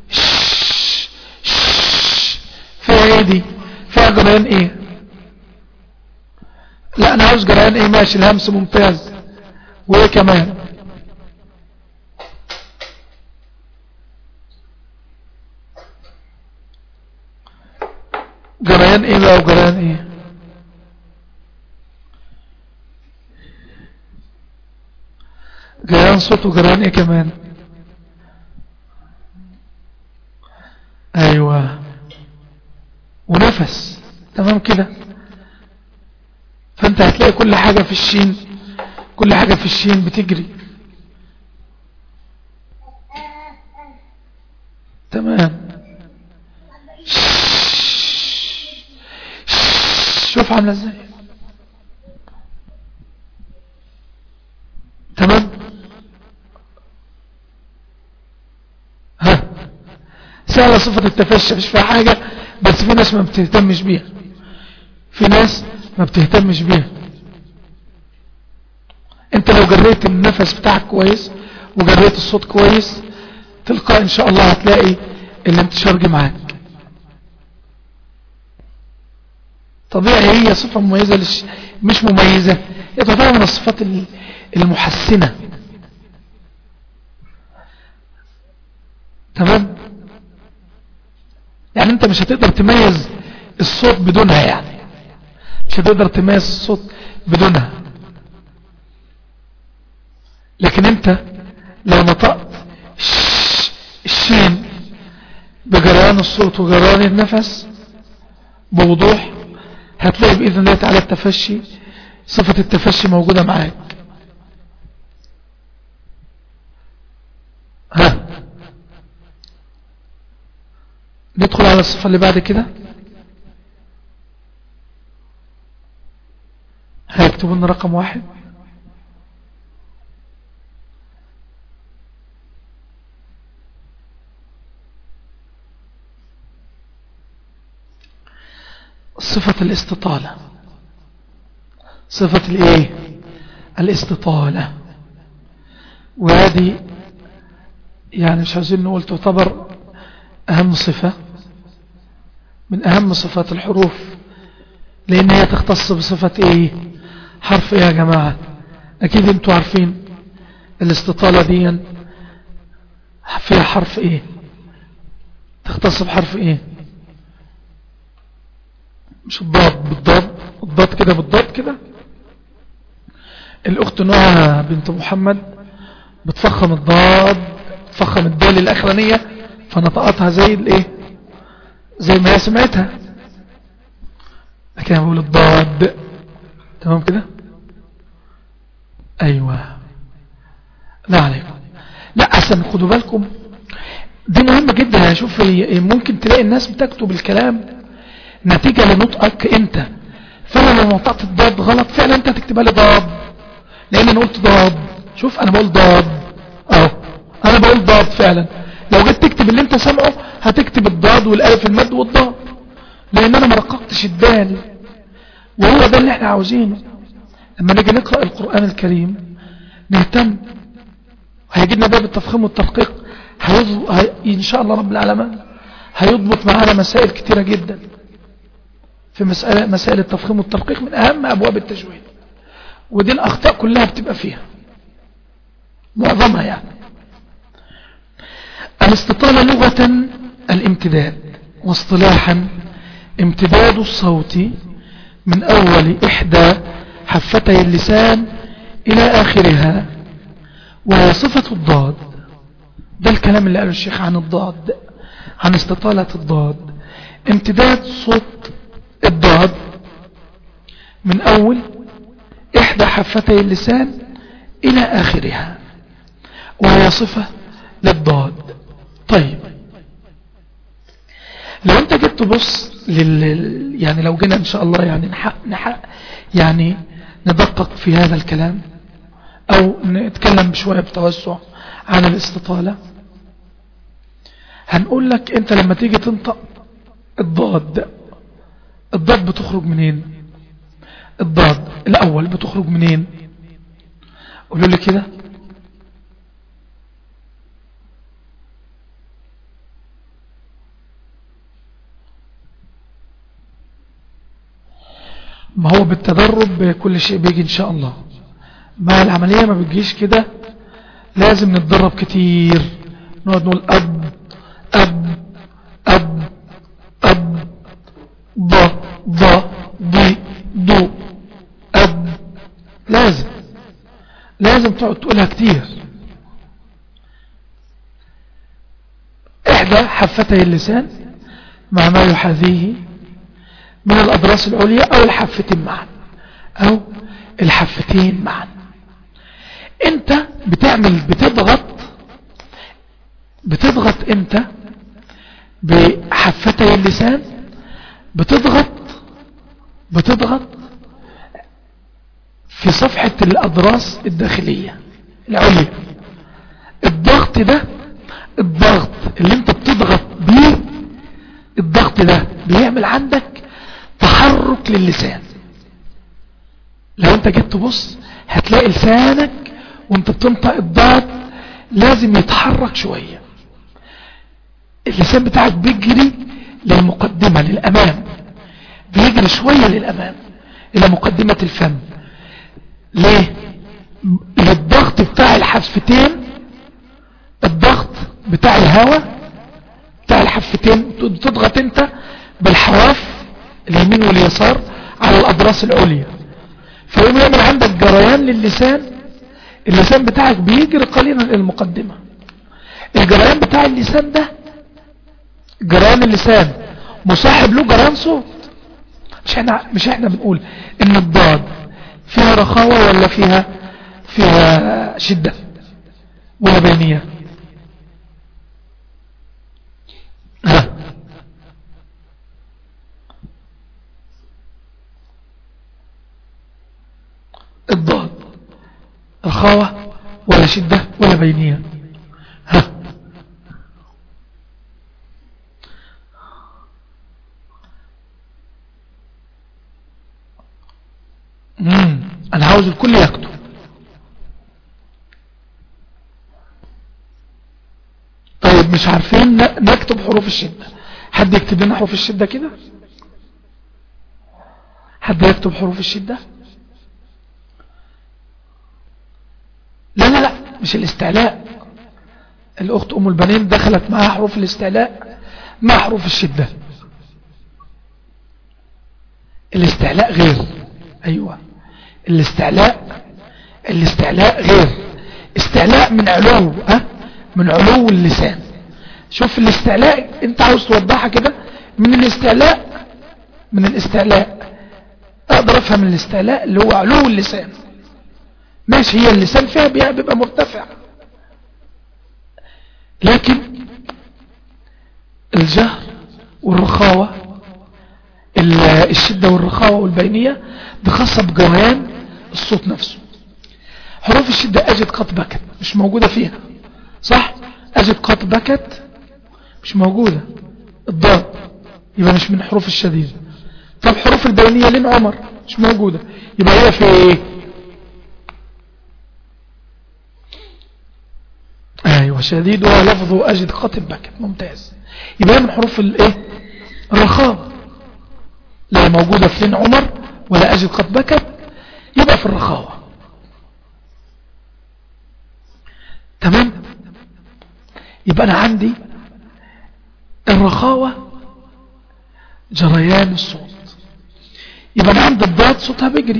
فيها ايه دي فيها جريان ايه لا انا عاوز جريان ايه ماشي الهمس ممتاز وايه كمان جريان ايه بقى وجريان ايه جريان صوت وجريان ايه كمان ايوه ونفس تمام كده فانت هتلاقي كل حاجة في الشين كل حاجة في الشين بتجري تمام شوف عامله ازاي تمام ها سهلة صفة التفشي مش فيها حاجة بس في ناس ما بتهتمش بيها في ناس ما بتهتمش بيها انت لو جريت النفس بتاعك كويس وجريت الصوت كويس تلقى ان شاء الله هتلاقي الانتشار جه معاك طبيعي هي صفة مميزة لش... مش مميزة هي تعتبر من الصفات المحسنة تمام يعني انت مش هتقدر تميز الصوت بدونها يعني مش هتقدر تميز الصوت بدونها لكن انت لو نطقت الشين بجريان الصوت وجريان النفس بوضوح هتلاقي بإذن الله تعالى التفشي صفة التفشي موجودة معاك ها ندخل على الصفة اللي بعد كده هيكتبوا لنا رقم واحد صفة الاستطالة صفة الايه الاستطالة وهذه يعني مش عايزين نقول تعتبر اهم صفة من اهم صفات الحروف لان هي تختص بصفة ايه حرف ايه يا جماعة اكيد انتوا عارفين الاستطالة دي فيها حرف ايه تختص بحرف ايه مش الضاد بالضاد الضاد كده بالضاد كده الاخت نوعها بنت محمد بتفخم الضاد تفخم الدال الاخرانية فنطقتها زي الايه زي ما هي سمعتها لكن انا بقول الضاد تمام كده ايوه لا عليكم لا احسن خدوا بالكم دي مهمة جدا شوف ممكن تلاقي الناس بتكتب الكلام نتيجة لنطقك انت فانا لو نطقت الضاد غلط فعلا انت تكتبها لي ضاد لان انا قلت ضاد شوف انا بقول ضاد اهو انا بقول ضاد فعلا لو جيت تكتب اللي انت سامعه هتكتب الضاد والالف المد والضاد لان انا ما رققتش الدال وهو ده اللي احنا عاوزينه لما نيجي نقرأ القرآن الكريم نهتم هيجينا باب التفخيم والتدقيق هي... ان شاء الله رب العالمين هيضبط معانا مسائل كتيرة جدا في مسألة مسائل التفخيم والتدقيق من اهم ابواب التجويد ودي الاخطاء كلها بتبقى فيها معظمها يعني الاستطالة لغة الامتداد واصطلاحا امتداد الصوت من اول احدى حفتي اللسان الى اخرها وهي صفة الضاد ده الكلام اللي قاله الشيخ عن الضاد عن استطالة الضاد امتداد صوت الضاد من اول احدى حفتي اللسان الى اخرها وهي صفة للضاد طيب لو انت جيت تبص لل يعني لو جينا ان شاء الله يعني نحق نحق يعني ندقق في هذا الكلام او نتكلم بشوية بتوسع عن الاستطالة هنقول لك انت لما تيجي تنطق الضاد الضاد بتخرج منين الضاد الاول بتخرج منين قولوا لي كده ما هو بالتدرب كل شيء بيجي ان شاء الله ما العملية ما بتجيش كده لازم نتدرب كتير نقعد نقول اب اب اب اب ض ض ضي ضو اب لازم لازم تقعد تقولها كتير احدى حفتي اللسان مع ما يحاذيه من الأضراس العليا أو الحفتين معا أو الحفتين معا أنت بتعمل بتضغط بتضغط أنت بحفتي اللسان بتضغط بتضغط في صفحة الأضراس الداخلية العليا الضغط ده الضغط اللي انت بتضغط بيه الضغط ده بيعمل عندك تحرك للسان لو انت جيت تبص هتلاقي لسانك وانت بتنطق الضاد لازم يتحرك شوية اللسان بتاعك بيجري للمقدمة للأمام بيجري شوية للأمام إلى مقدمة الفم ليه للضغط بتاع الحفتين الضغط بتاع الهواء بتاع الحفتين تضغط انت بالحواف اليمين واليسار على الأضراس العليا فيقوم يعمل عندك جريان للسان اللسان بتاعك بيجري قليلا إلى المقدمة الجريان بتاع اللسان ده جران اللسان مصاحب له جران صوت مش احنا مش احنا بنقول ان الضاد فيها رخاوة ولا فيها فيها شدة ولا بينية ها الضاد رخاوة ولا شدة ولا بينية ها مم. انا عاوز الكل يكتب طيب مش عارفين نكتب حروف الشدة حد يكتب لنا حروف الشدة كده حد يكتب حروف الشدة لا لا لا مش الاستعلاء الأخت أم البنين دخلت معها حروف الاستعلاء مع حروف الشدة الاستعلاء غير أيوة الاستعلاء الاستعلاء غير استعلاء من علو ها من علو اللسان شوف الاستعلاء انت عاوز توضحها كده من الاستعلاء من الاستعلاء اقدر افهم الاستعلاء اللي هو علو اللسان ماشي هي اللسان فيها بيبقى مرتفع لكن الجهر والرخاوة الشدة والرخاوة والبينية دي خاصة بجريان الصوت نفسه حروف الشدة أجد قط بكت مش موجودة فيها صح أجد قط بكت مش موجودة الضاد يبقى مش من حروف الشديدة طب حروف البينية لين عمر مش موجودة يبقى هي في ايه ايوه شديد ولفظه اجد قط بكت ممتاز يبقى من حروف الايه الرخاوة لا موجودة في لين عمر ولا اجد قط بكت يبقى في الرخاوة تمام يبقى أنا عندي الرخاوة جريان الصوت يبقى أنا عندي الضاد صوتها بيجري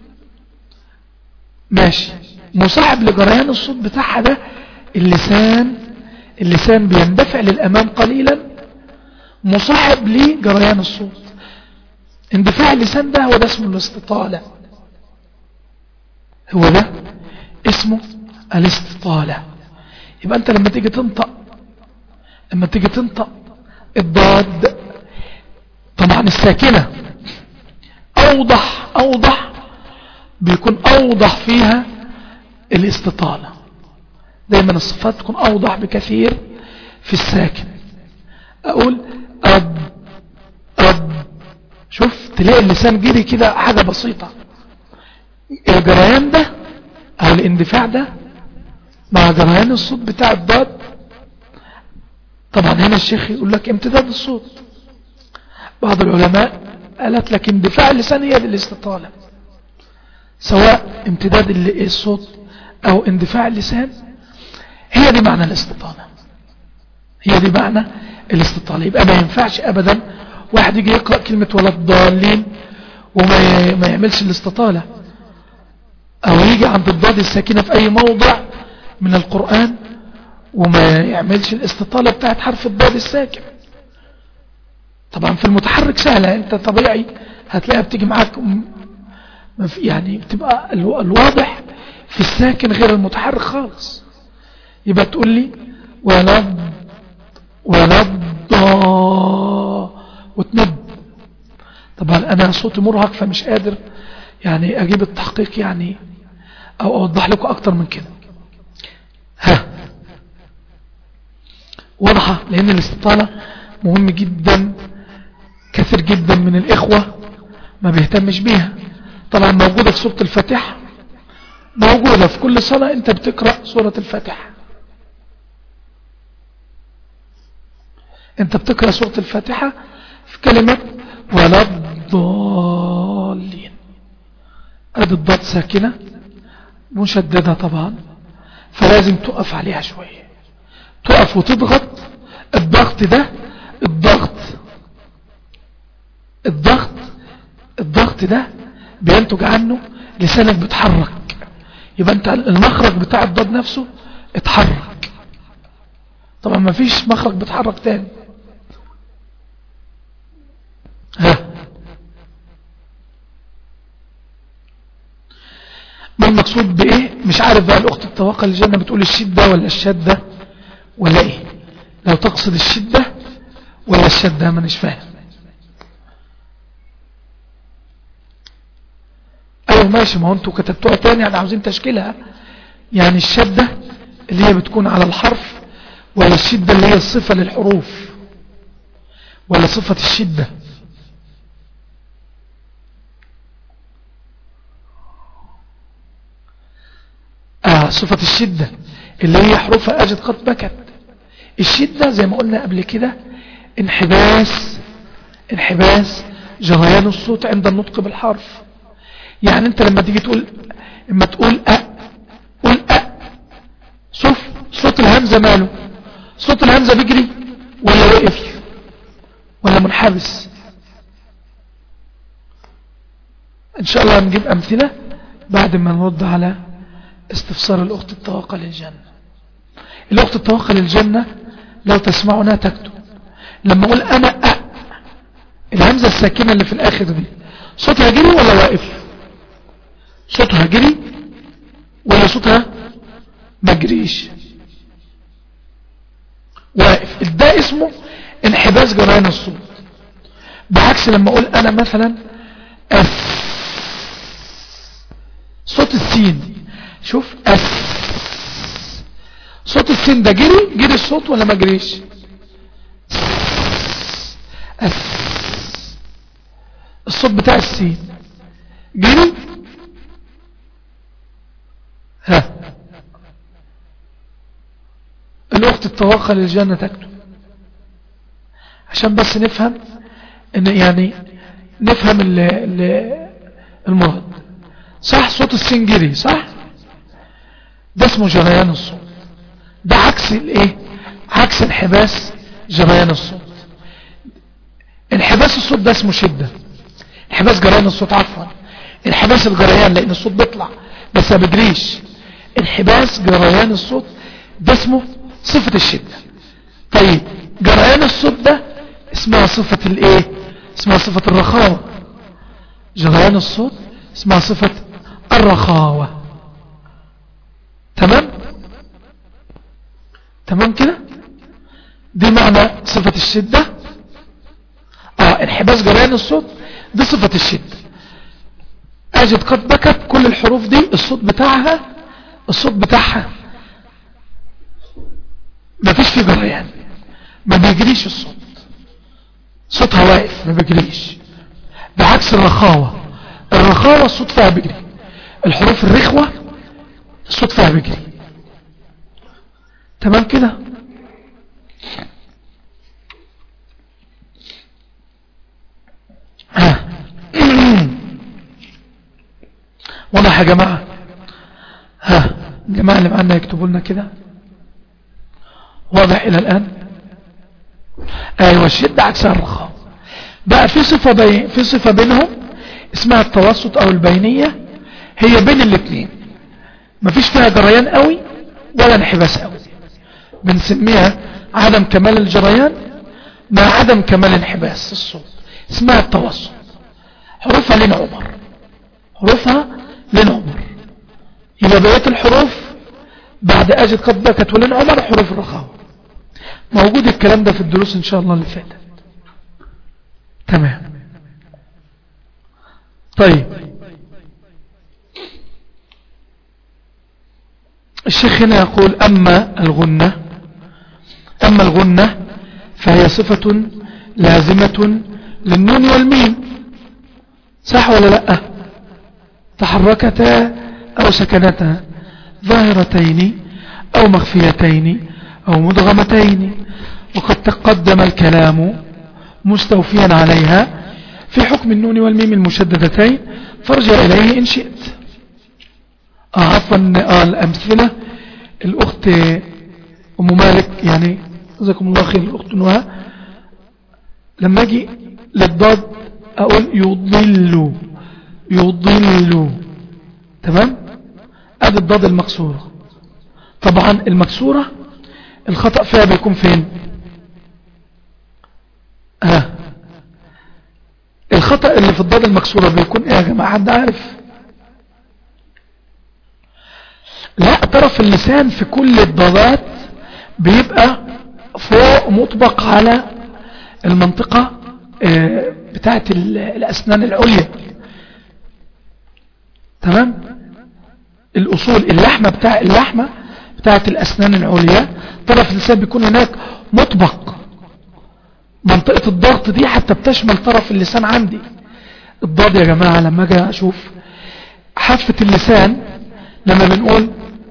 ماشي مصاحب لجريان الصوت بتاعها ده اللسان اللسان بيندفع للأمام قليلا مصاحب لجريان الصوت اندفاع اللسان ده هو ده اسمه الاستطالة هو ده اسمه الاستطالة يبقى انت لما تيجي تنطق لما تيجي تنطق الضاد طبعا الساكنة اوضح اوضح بيكون اوضح فيها الاستطالة دايما الصفات تكون اوضح بكثير في الساكن اقول اب اب شوف تلاقي اللسان جري كده حاجة بسيطة الجريان ده او الاندفاع ده مع جريان الصوت بتاع الضاد طبعا هنا الشيخ يقول لك امتداد الصوت بعض العلماء قالت لك اندفاع اللسان هي الاستطالة سواء امتداد الصوت او اندفاع اللسان هي دي معنى الاستطالة هي دي معنى الاستطالة يبقى ما ينفعش ابدا واحد يجي يقرأ كلمة ولا الضالين وما ما يعملش الاستطالة او يجي عند الضاد الساكنة في اي موضع من القرآن وما يعملش الاستطالة بتاعت حرف الضاد الساكن طبعا في المتحرك سهلة انت طبيعي هتلاقيها بتيجي معاك يعني بتبقى الواضح في الساكن غير المتحرك خالص يبقى تقول لي ولد ولد وتنب طبعا انا صوتي مرهق فمش قادر يعني اجيب التحقيق يعني او اوضح لكم اكتر من كده ها واضحة لان الاستطالة مهم جدا كثير جدا من الاخوة ما بيهتمش بيها طبعا موجودة في سورة الفاتحة موجودة في كل صلاة انت بتقرأ سورة الفاتحة انت بتقرأ سورة الفاتحة في كلمة ولا الضالين ادي الضاد ساكنة مشددة طبعا فلازم تقف عليها شوية تقف وتضغط الضغط ده الضغط الضغط الضغط ده بينتج عنه لسانك بيتحرك يبقى انت المخرج بتاع الضاد نفسه اتحرك طبعا ما فيش مخرج بيتحرك تاني المقصود بايه مش عارف بقى الاخت التوقع الجنة بتقول الشدة ولا الشدة ولا ايه لو تقصد الشدة ولا الشدة ما نش فاهم ايوه ماشي ما هو انتوا كتبتوها تاني يعني عاوزين تشكيلها يعني الشدة اللي هي بتكون على الحرف ولا الشدة اللي هي الصفة للحروف ولا صفة الشدة آه صفة الشدة اللي هي حروفها أجد قد بكت الشدة زي ما قلنا قبل كده انحباس انحباس جريان الصوت عند النطق بالحرف يعني انت لما تيجي تقول لما تقول أ قول أ صف صوت الهمزة ماله صوت الهمزة بيجري ولا وقف ولا منحبس ان شاء الله هنجيب امثلة بعد ما نرد على استفسار الاخت التوقع للجنة الاخت التوقع للجنة لو تسمعنا تكتب لما اقول انا أ الهمزة الساكنة اللي في الاخر دي صوتها جري ولا واقف صوتها جري ولا صوتها ما جريش واقف ده اسمه انحباس جريان الصوت بعكس لما اقول انا مثلا اف صوت السين شوف اف صوت السين ده جري جري الصوت ولا ما جريش اف الصوت بتاع السين جري ها الاخت التوقع للجنة تكتب عشان بس نفهم ان يعني نفهم المراد صح صوت السنجري صح ده اسمه جريان الصوت ده عكس الايه عكس انحباس جريان الصوت انحباس الصوت ده اسمه شدة انحباس جريان الصوت عفوا انحباس الجريان لان الصوت بيطلع بس ما بيجريش انحباس جريان الصوت ده اسمه صفة الشدة طيب جريان الصوت ده اسمها صفة الايه اسمها صفة الرخاوة جريان الصوت اسمها صفة الرخاوة تمام تمام كده دي معنى صفة الشدة اه انحباس جريان الصوت دي صفة الشدة اجد قد بكت كل الحروف دي الصوت بتاعها الصوت بتاعها ما فيش فيه جريان ما بيجريش الصوت صوتها واقف ما بيجريش بعكس الرخاوة الرخاوة الصوت فيها بيجري الحروف الرخوة الصوت فيها بيجري تمام كده واضح يا جماعة ها الجماعة اللي معنا يكتبوا لنا كده واضح الى الان ايوه الشدة عكس الرخاء بقى في صفة بي... في صفة بينهم اسمها التوسط او البينية هي بين الاثنين مفيش فيها جريان قوي ولا انحباس قوي بنسميها عدم كمال الجريان مع عدم كمال انحباس الصوت اسمها التوسط حروفها لين عمر حروفها لين عمر يبقى بقية الحروف بعد اجد قد بكت ولين عمر حروف الرخاوة موجود الكلام ده في الدروس ان شاء الله اللي فاتت تمام طيب الشيخ هنا يقول أما الغنة أما الغنة فهي صفة لازمة للنون والميم صح ولا لا تحركتا أو سكنتا ظاهرتين أو مخفيتين أو مدغمتين وقد تقدم الكلام مستوفيا عليها في حكم النون والميم المشددتين فارجع إليه إن شئت آه عفوا آه الأمثلة الأخت أم مالك يعني جزاكم الله خير الأخت نوها لما أجي للضاد أقول يضل يضل تمام أدي الضاد المكسورة طبعا المكسورة الخطأ فيها بيكون فين ها الخطأ اللي في الضاد المكسورة بيكون ايه يا جماعة حد عارف لا طرف اللسان في كل الضادات بيبقى فوق مطبق على المنطقة آه، بتاعت الأسنان العليا تمام الأصول اللحمة بتاع اللحمة بتاعت الأسنان العليا طرف اللسان بيكون هناك مطبق منطقة الضغط دي حتى بتشمل طرف اللسان عندي الضاد يا جماعة لما اجي اشوف حافة اللسان لما بنقول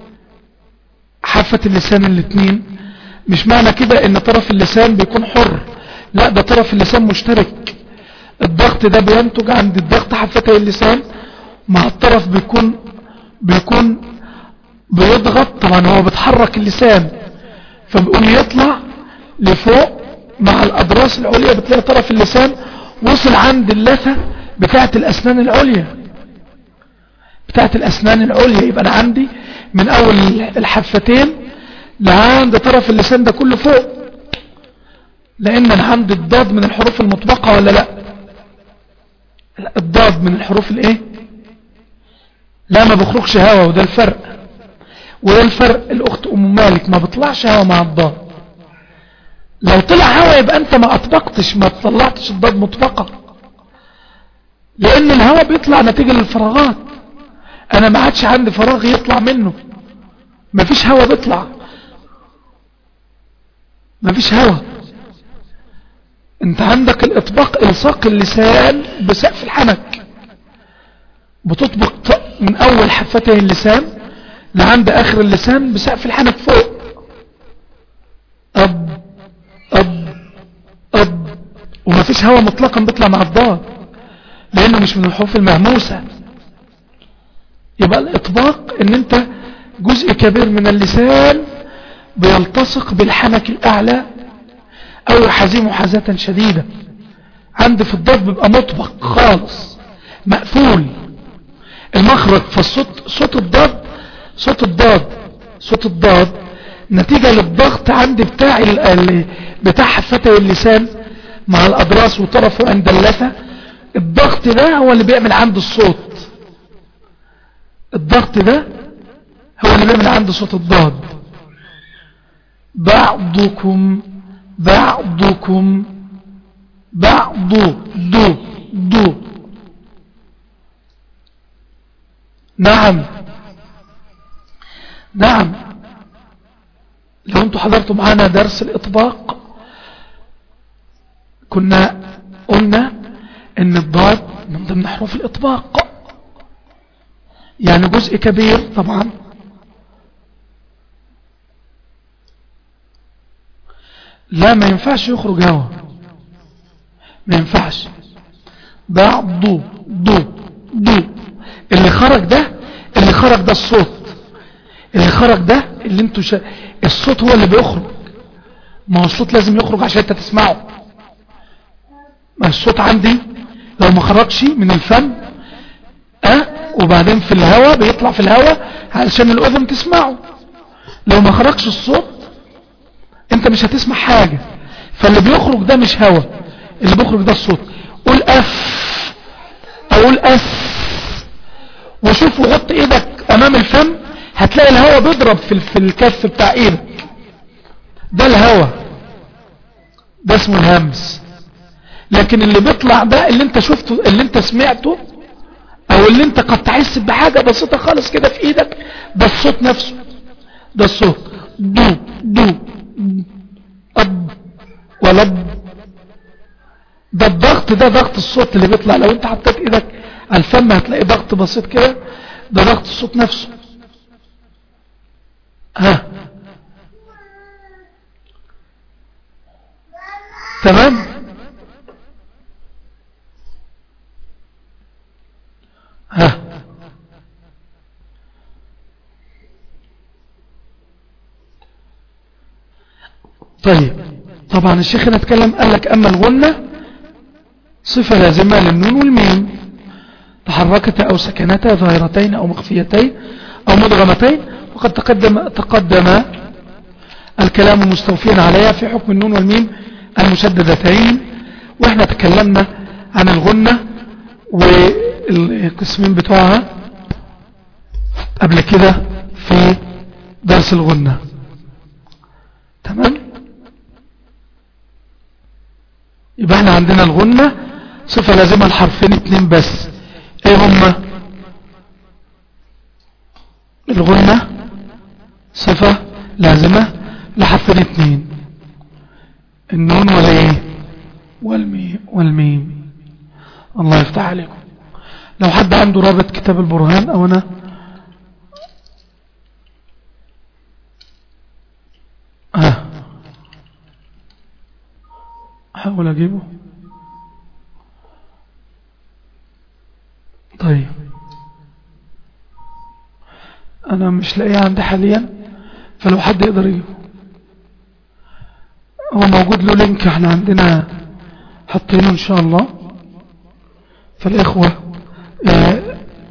حافة اللسان الاثنين مش معنى كده ان طرف اللسان بيكون حر لا ده طرف اللسان مشترك الضغط ده بينتج عند الضغط حافتي اللسان مع الطرف بيكون بيكون بيضغط طبعا هو بتحرك اللسان فبيقوم يطلع لفوق مع الأضراس العليا بتلاقي طرف اللسان وصل عند اللثة بتاعة الأسنان العليا بتاعة الأسنان العليا يبقى أنا عندي من أول الحفتين لعند طرف اللسان ده كله فوق لأن أنا عندي الضاد من الحروف المطبقة ولا لا الضاد من الحروف الايه لا ما بخرجش هوا وده الفرق وده الفرق الاخت ام مالك ما بيطلعش هوا مع الضاد لو طلع هوا يبقى انت ما اطبقتش ما طلعتش الضاد مطبقة لان الهوا بيطلع نتيجة للفراغات انا ما عادش عندي فراغ يطلع منه ما فيش هوا بيطلع ما فيش هوا انت عندك الاطباق الصاق اللسان بسقف الحنك بتطبق من اول حفتي اللسان لعند اخر اللسان بسقف الحنك فوق اب اب اب وما فيش هوا مطلقا بيطلع مع الضاد لانه مش من الحروف المهموسة يبقى الاطباق ان انت جزء كبير من اللسان بيلتصق بالحنك الاعلى او يحزم حزة شديدة عند في الضاد بيبقى مطبق خالص مقفول المخرج فالصوت صوت الضاد صوت الضاد صوت الضاد نتيجة للضغط عندي بتاع ال بتاع حفتي اللسان مع الأضراس وطرفه عند اللثة الضغط ده هو اللي بيعمل عند الصوت الضغط ده هو اللي بيعمل عند صوت الضاد بعضكم بعضكم بعض دو دو نعم نعم لو انتوا حضرتوا معانا درس الاطباق كنا قلنا ان الضاد من ضمن حروف الاطباق يعني جزء كبير طبعا لا ما ينفعش يخرج هوا ما ينفعش ده ضو ضو ضو اللي خرج ده اللي خرج ده الصوت اللي خرج ده اللي انتوا شا... الصوت هو اللي بيخرج ما هو الصوت لازم يخرج عشان انت تسمعه ما الصوت عندي لو ما خرجش من الفم اه وبعدين في الهواء بيطلع في الهواء علشان الاذن تسمعه لو ما خرجش الصوت انت مش هتسمع حاجة فاللي بيخرج ده مش هوا اللي بيخرج ده الصوت قول اف اقول اف وشوف وحط ايدك امام الفم هتلاقي الهوا بيضرب في, في الكف بتاع ايدك ده الهوا ده اسمه الهمس لكن اللي بيطلع ده اللي انت شفته اللي انت سمعته او اللي انت قد تحس بحاجة بسيطة خالص كده في ايدك ده الصوت نفسه ده الصوت دو دو أب ولب ده الضغط ده ضغط الصوت اللي بيطلع لو انت حطيت ايدك على الفم هتلاقي ضغط بسيط كده ده ضغط الصوت نفسه ها تمام ها طيب طبعا الشيخ هنا اتكلم قال لك اما الغنة صفة لازمة للنون والميم تحركتا او سكنتا ظاهرتين او مخفيتين او مدغمتين وقد تقدم تقدم الكلام مستوفيا عليها في حكم النون والميم المشددتين واحنا تكلمنا عن الغنة والقسمين بتوعها قبل كده في درس الغنة تمام يبقى احنا عندنا الغنة صفة لازمة الحرفين اتنين بس ايه هما الغنة صفة لازمة لحرفين اتنين النون ولا ايه والميم والميم الله يفتح عليكم لو حد عنده رابط كتاب البرهان او انا اه احاول اجيبه طيب انا مش لاقيه عندي حاليا فلو حد يقدر يجيبه هو موجود له لينك احنا عندنا حاطينه ان شاء الله فالاخوه اه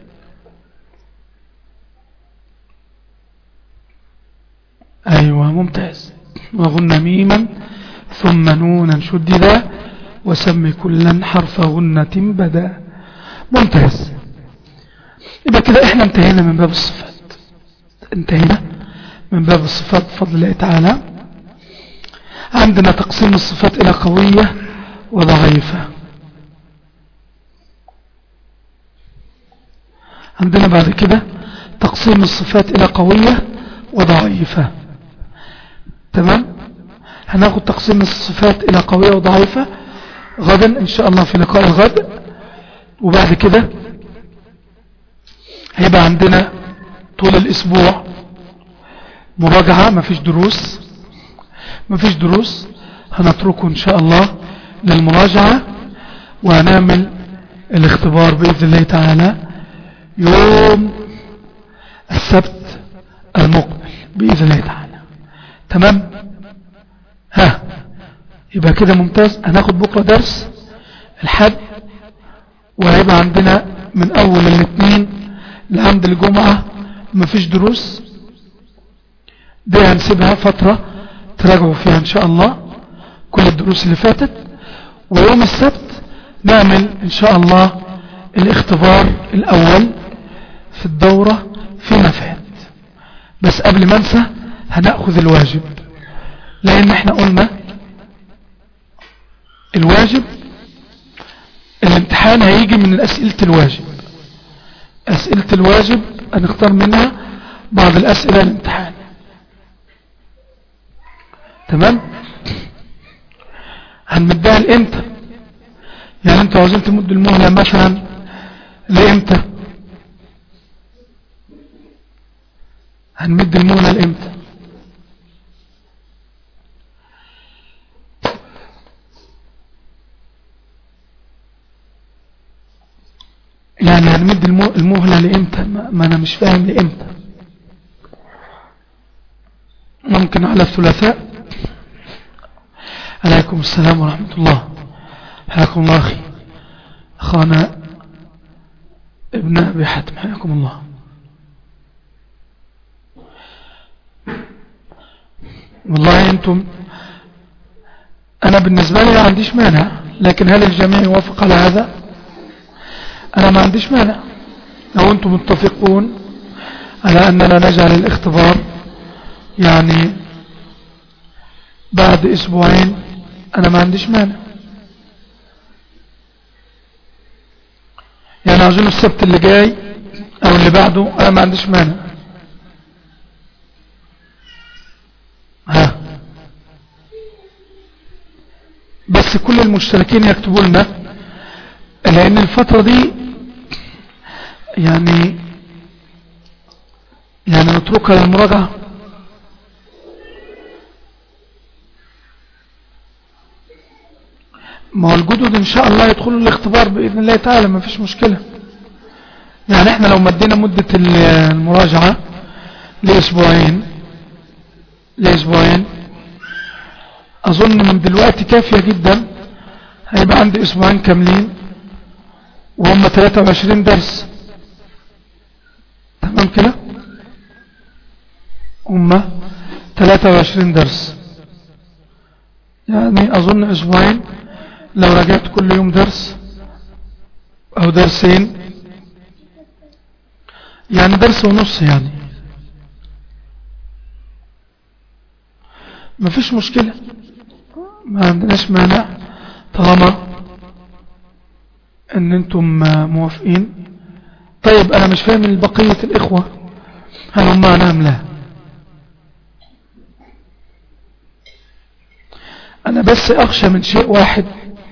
ايوه ممتاز وغن ميما ثم نونا شددا وسم كلا حرف غنة بدا ممتاز يبقى كده احنا انتهينا من باب الصفات انتهينا من باب الصفات بفضل الله تعالى عندنا تقسيم الصفات الى قوية وضعيفة عندنا بعد كده تقسيم الصفات الى قوية وضعيفة تمام هناخد تقسيم الصفات الى قوية وضعيفة غدا ان شاء الله في لقاء الغد وبعد كده هيبقى عندنا طول الاسبوع مراجعة مفيش دروس مفيش دروس هنتركه ان شاء الله للمراجعة وهنعمل الاختبار بإذن الله تعالى يوم السبت المقبل بإذن الله تعالى تمام ها يبقى كده ممتاز هناخد بكرة درس الحد وهيبقى عندنا من اول الاثنين لعند الجمعة مفيش دروس دي هنسيبها فترة تراجعوا فيها ان شاء الله كل الدروس اللي فاتت ويوم السبت نعمل ان شاء الله الاختبار الاول في الدورة فيما فات بس قبل ما انسى هنأخذ الواجب لان احنا قلنا الواجب الامتحان هيجي من اسئلة الواجب اسئلة الواجب هنختار منها بعض الاسئلة الامتحان تمام هنمدها لامتى يعني انتوا عاوزين تمدوا المهلة مثلا لامتى هنمد المهلة لامتى يعني هنمد المهلة لامتى ما انا مش فاهم لامتى ممكن على الثلاثاء عليكم السلام ورحمة الله حياكم الله أخي أخانا ابن أبي حاتم حياكم الله والله أنتم أنا بالنسبة لي ما عنديش مانع لكن هل الجميع يوافق على هذا أنا ما عنديش مانع لو أنتم متفقون على أننا نجعل الاختبار يعني بعد أسبوعين أنا ما عنديش مانع يعني أظن السبت اللي جاي أو اللي بعده أنا ما عنديش مانع ها بس كل المشتركين يكتبوا لنا لأن الفترة دي يعني يعني نتركها للمراجعة ما هو الجدد ان شاء الله يدخلوا الاختبار باذن الله تعالى ما فيش مشكلة يعني احنا لو مدينا مدة المراجعة لاسبوعين لاسبوعين اظن من دلوقتي كافية جدا هيبقى عندي اسبوعين كاملين وهم 23 درس تمام كده هم 23 درس يعني اظن اسبوعين لو رجعت كل يوم درس او درسين يعني درس ونص يعني ما فيش مشكلة ما عندناش مانع طالما ان انتم موافقين طيب انا مش فاهم البقية الاخوة هل هم معنا ام لا انا بس اخشى من شيء واحد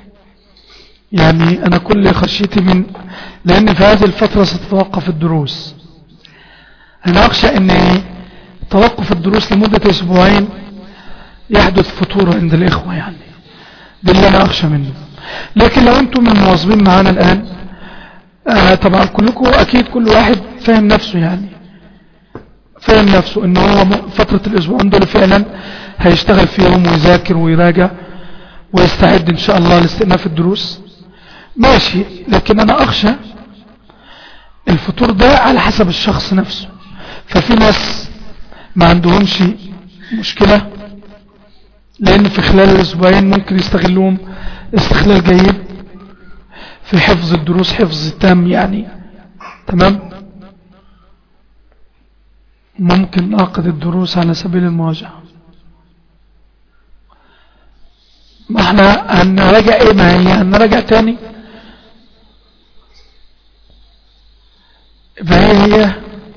يعني انا كل خشيتي من لان في هذه الفترة ستتوقف الدروس انا اخشى ان توقف الدروس لمدة اسبوعين يحدث فتور عند الاخوة يعني ده اللي انا اخشى منه لكن لو انتم من المواظبين معانا الان آه طبعا كلكم اكيد كل واحد فاهم نفسه يعني فاهم نفسه ان هو فترة الاسبوعين دول فعلا هيشتغل فيهم ويذاكر ويراجع ويستعد ان شاء الله لاستئناف الدروس ماشي لكن انا اخشى الفطور ده على حسب الشخص نفسه ففي ناس ما عندهمش مشكلة لان في خلال الاسبوعين ممكن يستغلوهم استغلال جيد في حفظ الدروس حفظ تام يعني تمام ممكن نعقد الدروس على سبيل المواجهة ما احنا هنراجع ايه ما هي هنراجع تاني فهي هي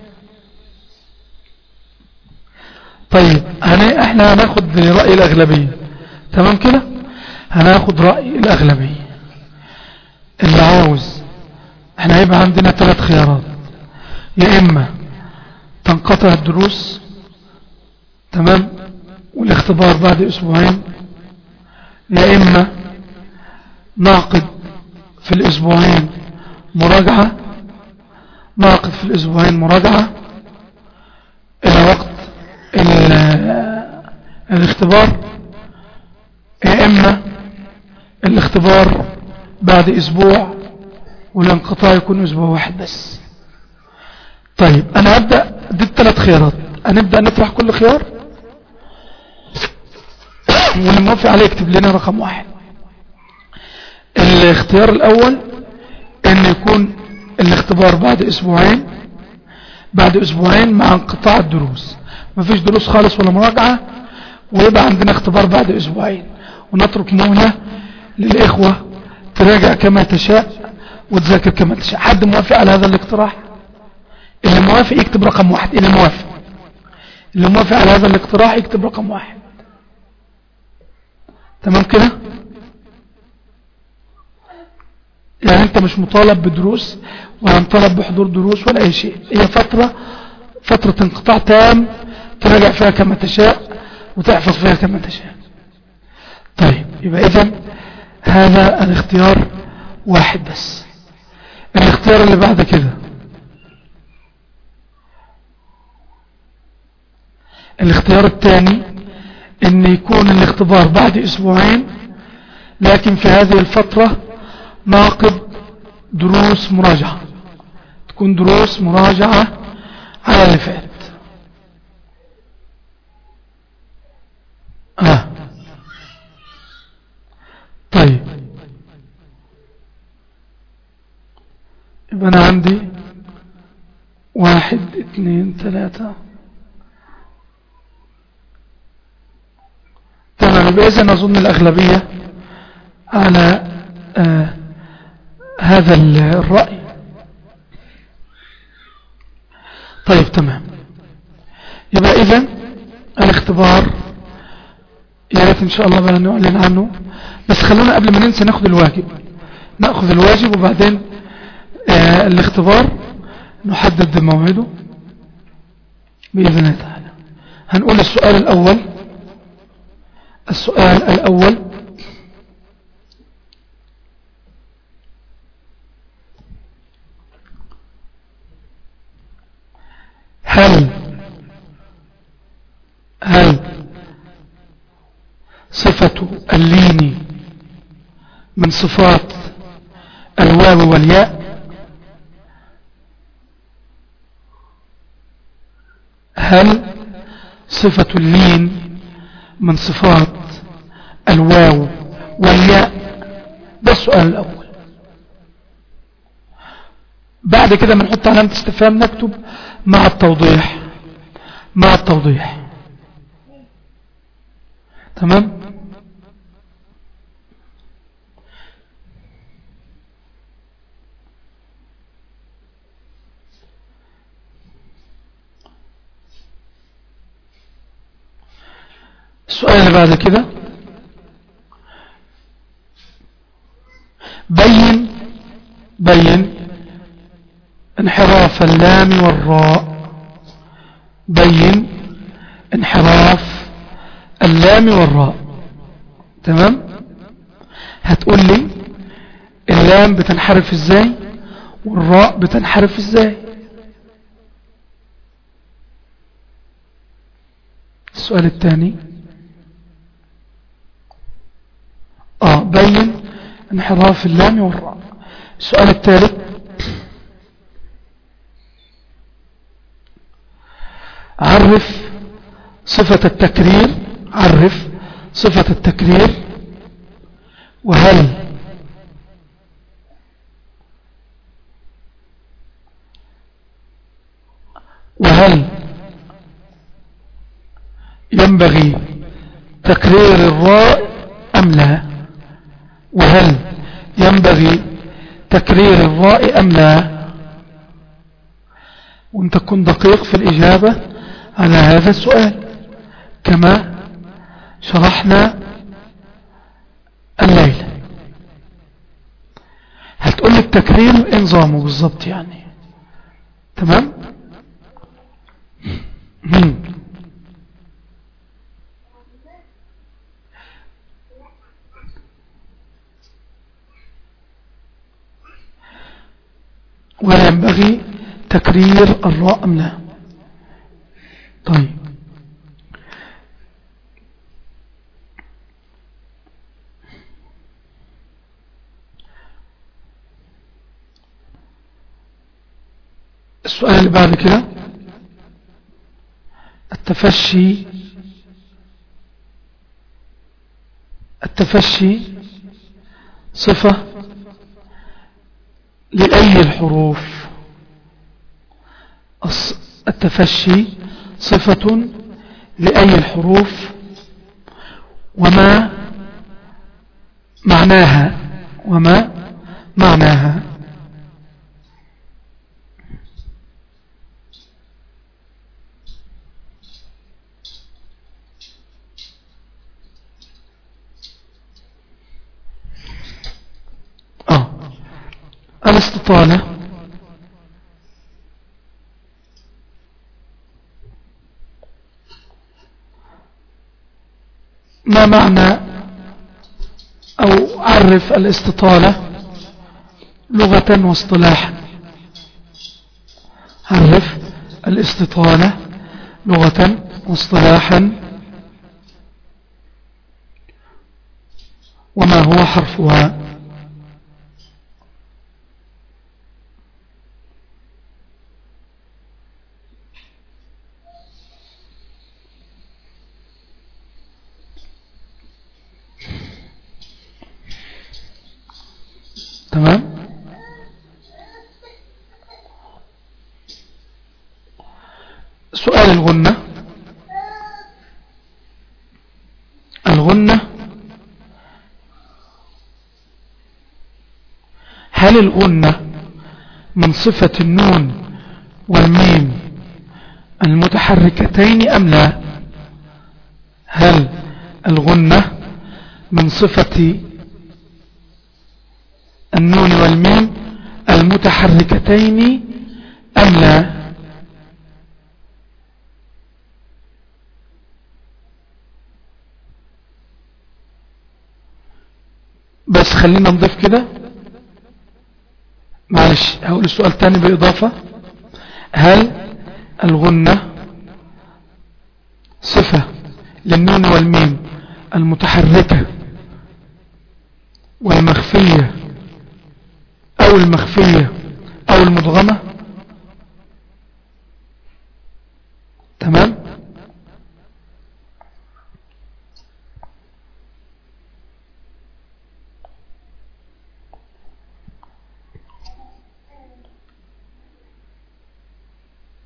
طيب احنا هناخد رأي الأغلبية تمام كده هناخد رأي الأغلبية اللي عاوز احنا هيبقى عندنا ثلاث خيارات يا إما تنقطع الدروس تمام والاختبار بعد أسبوعين يا إما نعقد في الأسبوعين مراجعة نعقد في الأسبوعين مراجعة إلى وقت الاختبار يا إما الاختبار بعد أسبوع والانقطاع يكون أسبوع واحد بس طيب أنا أبدأ دي الثلاث خيارات هنبدأ نطرح كل خيار واللي موافق عليه يكتب لنا رقم واحد الاختيار الأول أن يكون الاختبار بعد أسبوعين بعد أسبوعين مع انقطاع الدروس مفيش دروس خالص ولا مراجعة ويبقى عندنا اختبار بعد أسبوعين ونترك مهلة للإخوة تراجع كما تشاء وتذاكر كما تشاء حد موافق على هذا الاقتراح اللي موافق يكتب رقم واحد اللي موافق اللي موافق على هذا الاقتراح يكتب رقم واحد تمام كده يعني انت مش مطالب بدروس ولا مطالب بحضور دروس ولا اي شيء هي فترة فترة انقطاع تام تراجع فيها كما تشاء وتحفظ فيها كما تشاء طيب يبقى اذا هذا الاختيار واحد بس الاختيار اللي بعد كده الاختيار الثاني ان يكون الاختبار بعد اسبوعين لكن في هذه الفترة ناقض دروس مراجعة تكون دروس مراجعة على اللي فات آه. طيب يبقى انا عندي واحد اثنين ثلاثة تمام بإذن أظن الأغلبية على آه هذا الرأي طيب تمام يبقى إذن الاختبار يا ريت إن شاء الله بلا نعلن عنه بس خلونا قبل ما ننسى ناخذ الواجب نأخذ الواجب وبعدين آه الاختبار نحدد موعده بإذن الله تعالى هنقول السؤال الأول السؤال الأول هل هل صفة اللين من صفات الواو والياء هل صفة اللين من صفات الواو والياء ده السؤال الأول بعد كده بنحط علامة استفهام نكتب مع التوضيح مع التوضيح تمام السؤال اللي بعد كده بين بين انحراف اللام والراء بين انحراف اللام والراء تمام هتقول لي اللام بتنحرف ازاي والراء بتنحرف ازاي السؤال الثاني اه بين انحراف اللام والراء السؤال الثالث عرف صفة التكرير عرف صفة التكرير وهل وهل ينبغي تكرير الراء أم لا وهل ينبغي تكرير الراء أم لا وانت تكون دقيق في الإجابة على هذا السؤال كما شرحنا الليلة هتقول لي التكرير انظامه بالضبط يعني تمام وينبغي تكرير الراء أم لا طيب السؤال اللي بعد كده التفشي التفشي صفة لأي الحروف التفشي صفة لأي الحروف وما معناها وما معناها آه الاستطالة ما معنى أو عرف الاستطالة لغة واصطلاحا عرف الاستطالة لغة واصطلاحا وما هو حرفها تمام سؤال الغنة الغنة هل الغنة من صفة النون والميم المتحركتين أم لا هل الغنة من صفة النون والميم المتحركتين أم لا بس خلينا نضيف كده معلش هقول السؤال تاني بإضافة هل الغنة صفة للنون والميم المتحركة والمخفية او المخفية او المدغمة تمام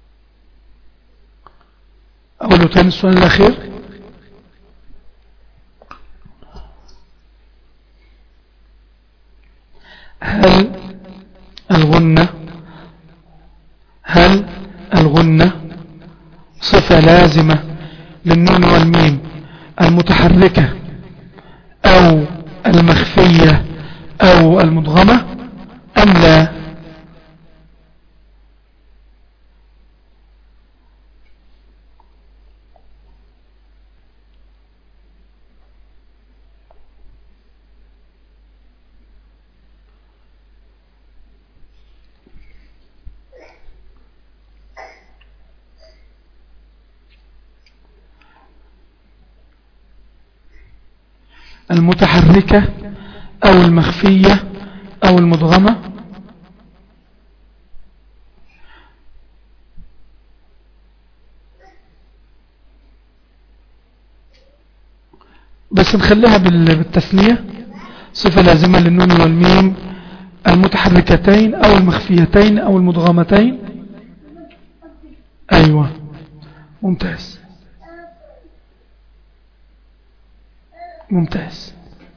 اقول له تاني السؤال الاخير هل الغنة صفة لازمة للنون والميم المتحركة او المخفية او المدغمة ام لا المتحركة او المخفية او المدغمة بس نخليها بالتثنية صفة لازمة للنون والميم المتحركتين او المخفيتين او المدغمتين ايوه ممتاز ممتاز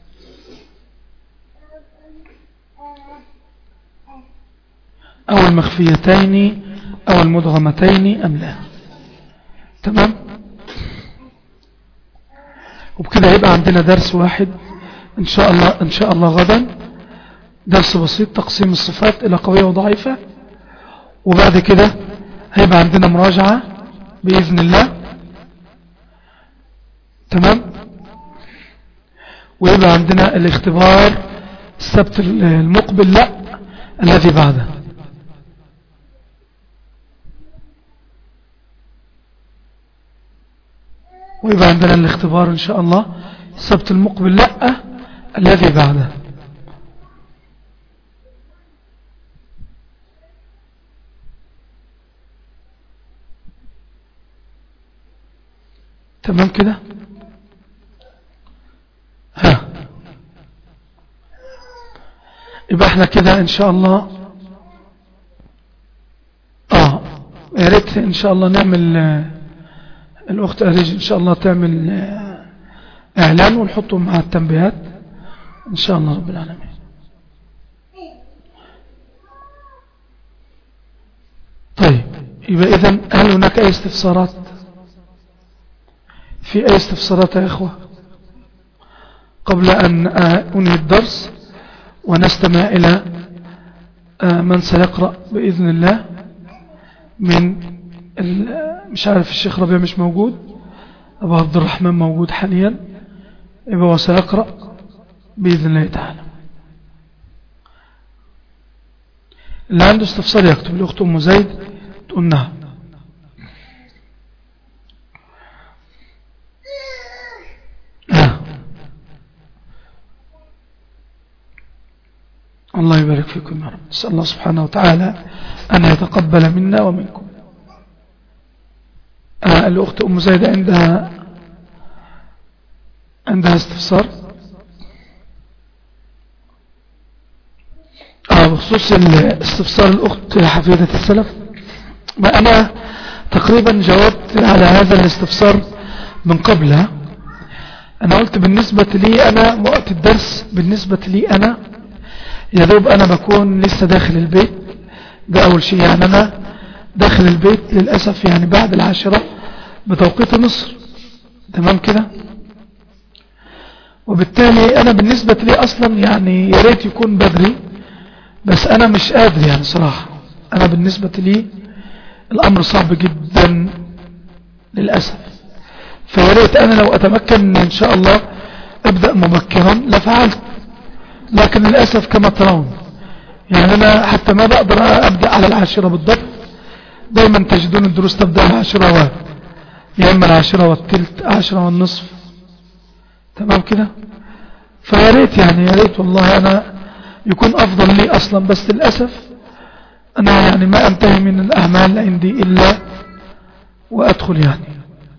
أو المخفيتين أو المدغمتين أم لا تمام وبكده هيبقى عندنا درس واحد إن شاء الله إن شاء الله غدا درس بسيط تقسيم الصفات إلى قوية وضعيفة وبعد كده هيبقى عندنا مراجعة بإذن الله تمام ويبقى عندنا الاختبار السبت المقبل لا الذي بعده ويبقى عندنا الاختبار ان شاء الله السبت المقبل لا الذي بعده تمام كده ها يبقى احنا كده ان شاء الله اه يا ريت ان شاء الله نعمل الاخت اريج ان شاء الله تعمل اعلان ونحطه مع التنبيهات ان شاء الله رب العالمين طيب يبقى اذا هل هناك اي استفسارات في اي استفسارات يا اخوه قبل أن أنهي الدرس ونستمع إلى من سيقرأ بإذن الله من مش عارف الشيخ ربيع مش موجود أبو عبد الرحمن موجود حاليا يبقى هو سيقرأ بإذن الله تعالى اللي عنده استفسار يكتب لأخت أم زيد تقول نعم الله يبارك فيكم يا رب نسأل الله سبحانه وتعالى أن يتقبل منا ومنكم آه الأخت أم زيدة عندها عندها استفسار آه بخصوص استفسار الأخت حفيدة السلف ما أنا تقريبا جاوبت على هذا الاستفسار من قبلها أنا قلت بالنسبة لي أنا وقت الدرس بالنسبة لي أنا يا دوب انا بكون لسه داخل البيت ده اول شيء يعني انا داخل البيت للأسف يعني بعد العاشرة بتوقيت مصر تمام كده وبالتالي انا بالنسبة لي اصلا يعني يا ريت يكون بدري بس انا مش قادر يعني صراحة انا بالنسبة لي الامر صعب جدا للأسف فيا ريت انا لو اتمكن ان شاء الله ابدأ مبكرا لفعلت لكن للأسف كما ترون يعني أنا حتى ما بقدر أبدأ على العاشرة بالضبط دايما تجدون الدروس تبدأ العاشرة و يا إما العاشرة والتلت عاشرة والنصف تمام كده فيا ريت يعني يا ريت والله أنا يكون أفضل لي أصلا بس للأسف أنا يعني ما أنتهي من الأعمال عندي إلا وأدخل يعني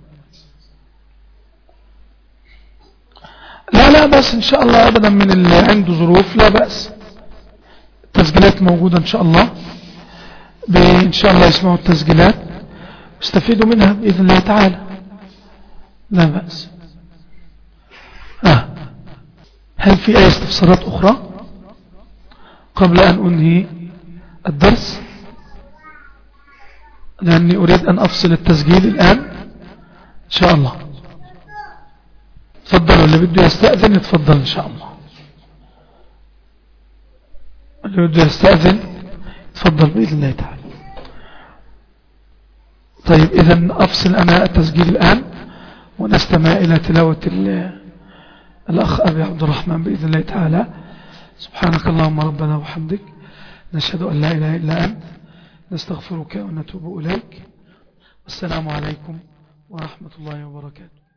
لا لا بس ان شاء الله ابدا من اللي عنده ظروف لا بأس التسجيلات موجودة ان شاء الله ان شاء الله يسمعوا التسجيلات واستفيدوا منها بإذن الله تعالى لا بأس آه. هل في أي استفسارات أخرى قبل أن أنهي الدرس لأني أريد أن أفصل التسجيل الآن إن شاء الله تفضلوا اللي بده يستأذن يتفضل إن شاء الله اللي بده يستأذن يتفضل بإذن الله تعالى طيب إذا أفصل أنا التسجيل الآن ونستمع إلى تلاوة الأخ أبي عبد الرحمن بإذن الله تعالى سبحانك اللهم ربنا وحمدك نشهد أن لا إله إلا أنت نستغفرك ونتوب إليك والسلام عليكم ورحمة الله وبركاته